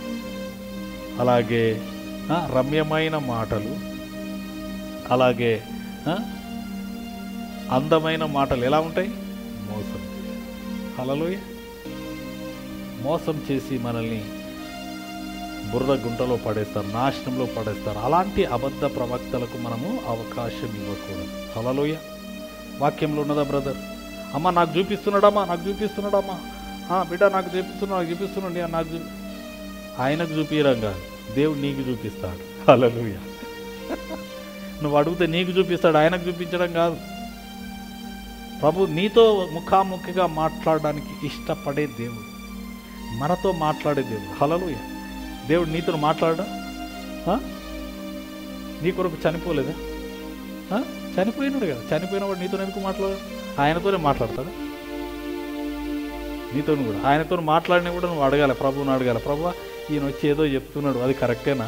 అలాగే ఆ, రమ్యమైన మాటలు అలాగే ఆ, అందమైన మాటలు ఎలా ఉంటాయి మోసం హలలోయ మోసం చేసి మనల్ని బురద గుంటలో పడేస్తారు నాశనంలో పడేస్తారు అలాంటి అబద్ధ ప్రవక్తలకు మనము అవకాశం ఇవ్వకూడదు హలలోయ వాక్యంలో ఉన్నదా బ్రదర్ అమ్మ నాకు చూపిస్తున్నాడమ్మా నాకు చూపిస్తున్నాడమ్మా ఆ, బిడ్డ నాకు చూపిస్తున్నా నాకు చూపిస్తున్నాడు నాకు చూ ఆయనకు చూపించడం కాదు దేవుడు నీకు చూపిస్తాడు హలలుయ నువ్వు అడిగితే నీకు చూపిస్తాడు ఆయనకు చూపించడం కాదు ప్రభు నీతో ముఖాముఖిగా మాట్లాడడానికి ఇష్టపడే దేవుడు మనతో మాట్లాడే దేవుడు హలలుయ దేవుడు నీతో మాట్లాడా ఆ? నీ కొరకు చనిపోలేదా ఆ? చనిపోయినాడు కదా చనిపోయినవాడు నీతో ఎందుకు మాట్లాడు ఆయనతోనే మాట్లాడతాడు నీతో కూడా ఆయనతో మాట్లాడినా కూడా నువ్వు అడగాలి ప్రభువుని అడగాలి ప్రభు ఈయన వచ్చి ఏదో చెప్తున్నాడు అది కరెక్టేనా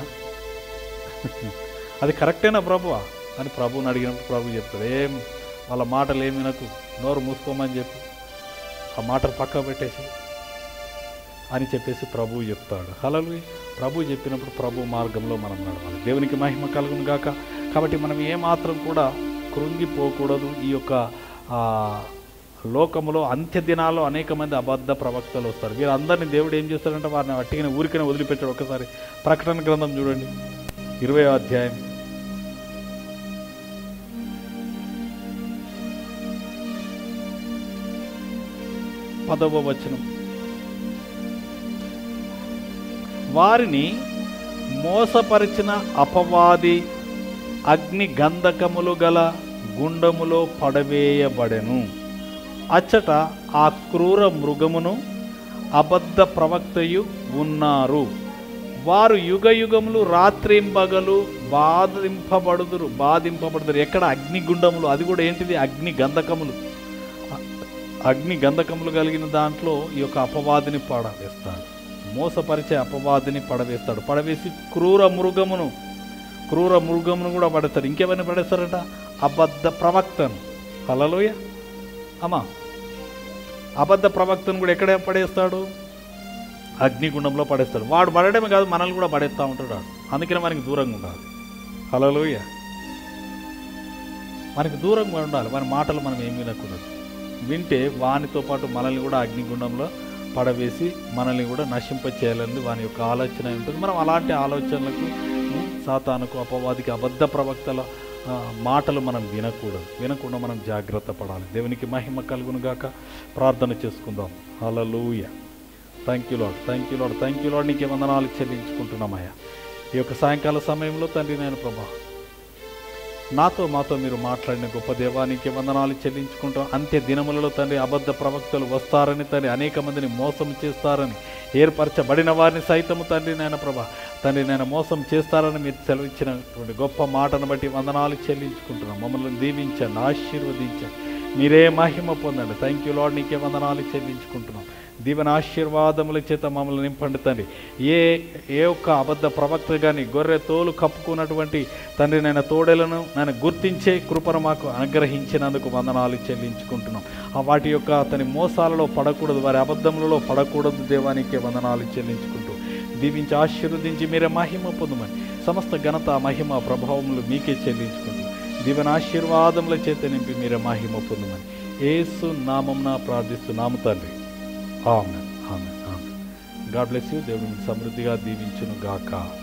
అది కరెక్టేనా ప్రభు అని ప్రభువుని అడిగినప్పుడు ప్రభు చెప్తాడు ఏం వాళ్ళ మాటలు ఏమి వినకు నోరు మూసుకోమని చెప్పు ఆ మాటలు పక్క పెట్టేసి అని చెప్పేసి ప్రభువు చెప్తాడు హలలు ప్రభు చెప్పినప్పుడు ప్రభు మార్గంలో మనం నడవాలి దేవునికి మహిమ కలుగును గాక కాబట్టి మనం ఏమాత్రం కూడా కృంగిపోకూడదు ఈ యొక్క ఆ, లోకములో అంత్య దినాల్లో అనేక మంది అబద్ధ ప్రవక్తలు వస్తారు వీరందరినీ దేవుడు ఏం చేస్తాడంటే వారిని అట్టిగిన ఊరికనే వదిలిపెట్టాడు ఒకసారి ప్రకటన గ్రంథం చూడండి ఇరవై అధ్యాయం పదవ వచనం వారిని మోసపరిచిన అపవాది అగ్ని గంధకములు గల గుండములో పడవేయబడెను అచ్చట ఆ క్రూర మృగమును అబద్ధ ప్రవక్తయు ఉన్నారు వారు యుగ యుగములు రాత్రింబగలు బాధింపబడుదురు బాధింపబడుదురు ఎక్కడ అగ్నిగుండములు అది కూడా ఏంటిది అగ్ని గంధకములు అగ్ని గంధకములు కలిగిన దాంట్లో ఈ యొక్క అపవాదిని పాడవేస్తాడు మోసపరిచే అపవాదిని పడవేస్తాడు పడవేసి క్రూర మృగమును క్రూర మృగమును కూడా పడతాడు ఇంకెవరిని పడేస్తారట అబద్ధ ప్రవక్తను హలలోయ అమ్మా అబద్ధ ప్రవక్తను కూడా ఎక్కడ పడేస్తాడు అగ్నిగుండంలో పడేస్తాడు వాడు పడడమే కాదు మనల్ని కూడా పడేస్తూ ఉంటాడు వాడు అందుకనే మనకి దూరంగా ఉండాలి హలోయ మనకి దూరంగా ఉండాలి మన మాటలు మనం ఏమి వినకూడదు వింటే వానితో పాటు మనల్ని కూడా అగ్నిగుండంలో పడవేసి మనల్ని కూడా నశింప చేయాలని వాని యొక్క ఆలోచన ఉంటుంది మనం అలాంటి ఆలోచనలకు ఉం, సాతానుకు అపవాదికి అబద్ధ ప్రవక్తల ఆ, మాటలు మనం వినకూడదు వినకుండా మనం జాగ్రత్త పడాలి దేవునికి మహిమ కలుగును గాక ప్రార్థన చేసుకుందాం hallelujah thank you lord thank you lord thank you lord నీకే వందనాలు చెల్లించుకుంటున్నామయ్యా ఈ యొక్క సాయంకాల సమయంలో తండ్రి నేను ప్రభా నాతో మాతో మీరు మాట్లాడిన గొప్ప దేవానికి వందనాలు చెల్లించుకుంటాం అంత్య దినములలో తండ్రి అబద్ధ ప్రవక్తలు వస్తారని తండ్రి అనేక మందిని మోసం చేస్తారని ఏర్పరచబడిన వారిని సైతము తండ్రి నాయన ప్రభా తండ్రి నేను మోసం చేస్తారని మీరు సెలవిచ్చినటువంటి గొప్ప మాటను బట్టి వందనాలు చెల్లించుకుంటున్నాం మమ్మల్ని దీవించండి ఆశీర్వదించండి మీరే మహిమ పొందండి థ్యాంక్ యూ లాడ్ నీకే వందనాలు చెల్లించుకుంటున్నాం దీవెన ఆశీర్వాదముల చేత మమ్మల్ని నింపండి తండ్రి ఏ ఏ ఒక్క అబద్ధ ప్రవక్త కానీ గొర్రె తోలు కప్పుకున్నటువంటి తండ్రి నేను తోడేలను నేను గుర్తించే కృపను మాకు అనుగ్రహించినందుకు వందనాలు చెల్లించుకుంటున్నాం ఆ వాటి యొక్క అతని మోసాలలో పడకూడదు వారి అబద్ధములలో పడకూడదు దేవానికి వందనాలు చెల్లించుకుంటూ దీవించి ఆశీర్వదించి మీరే మహిమ పొందమని సమస్త ఘనత మహిమ ప్రభావములు మీకే చెల్లించుకుంటూ దీవెన ఆశీర్వాదముల చేత నింపి మీరే మహిమ పొందమని ఏసు నామంన ప్రార్థిస్తున్నాము తండ్రి ఆమె ఆమె ఆమె గాడ్ బ్లెస్ యూ దేవుడిని సమృద్ధిగా దీవించును గాక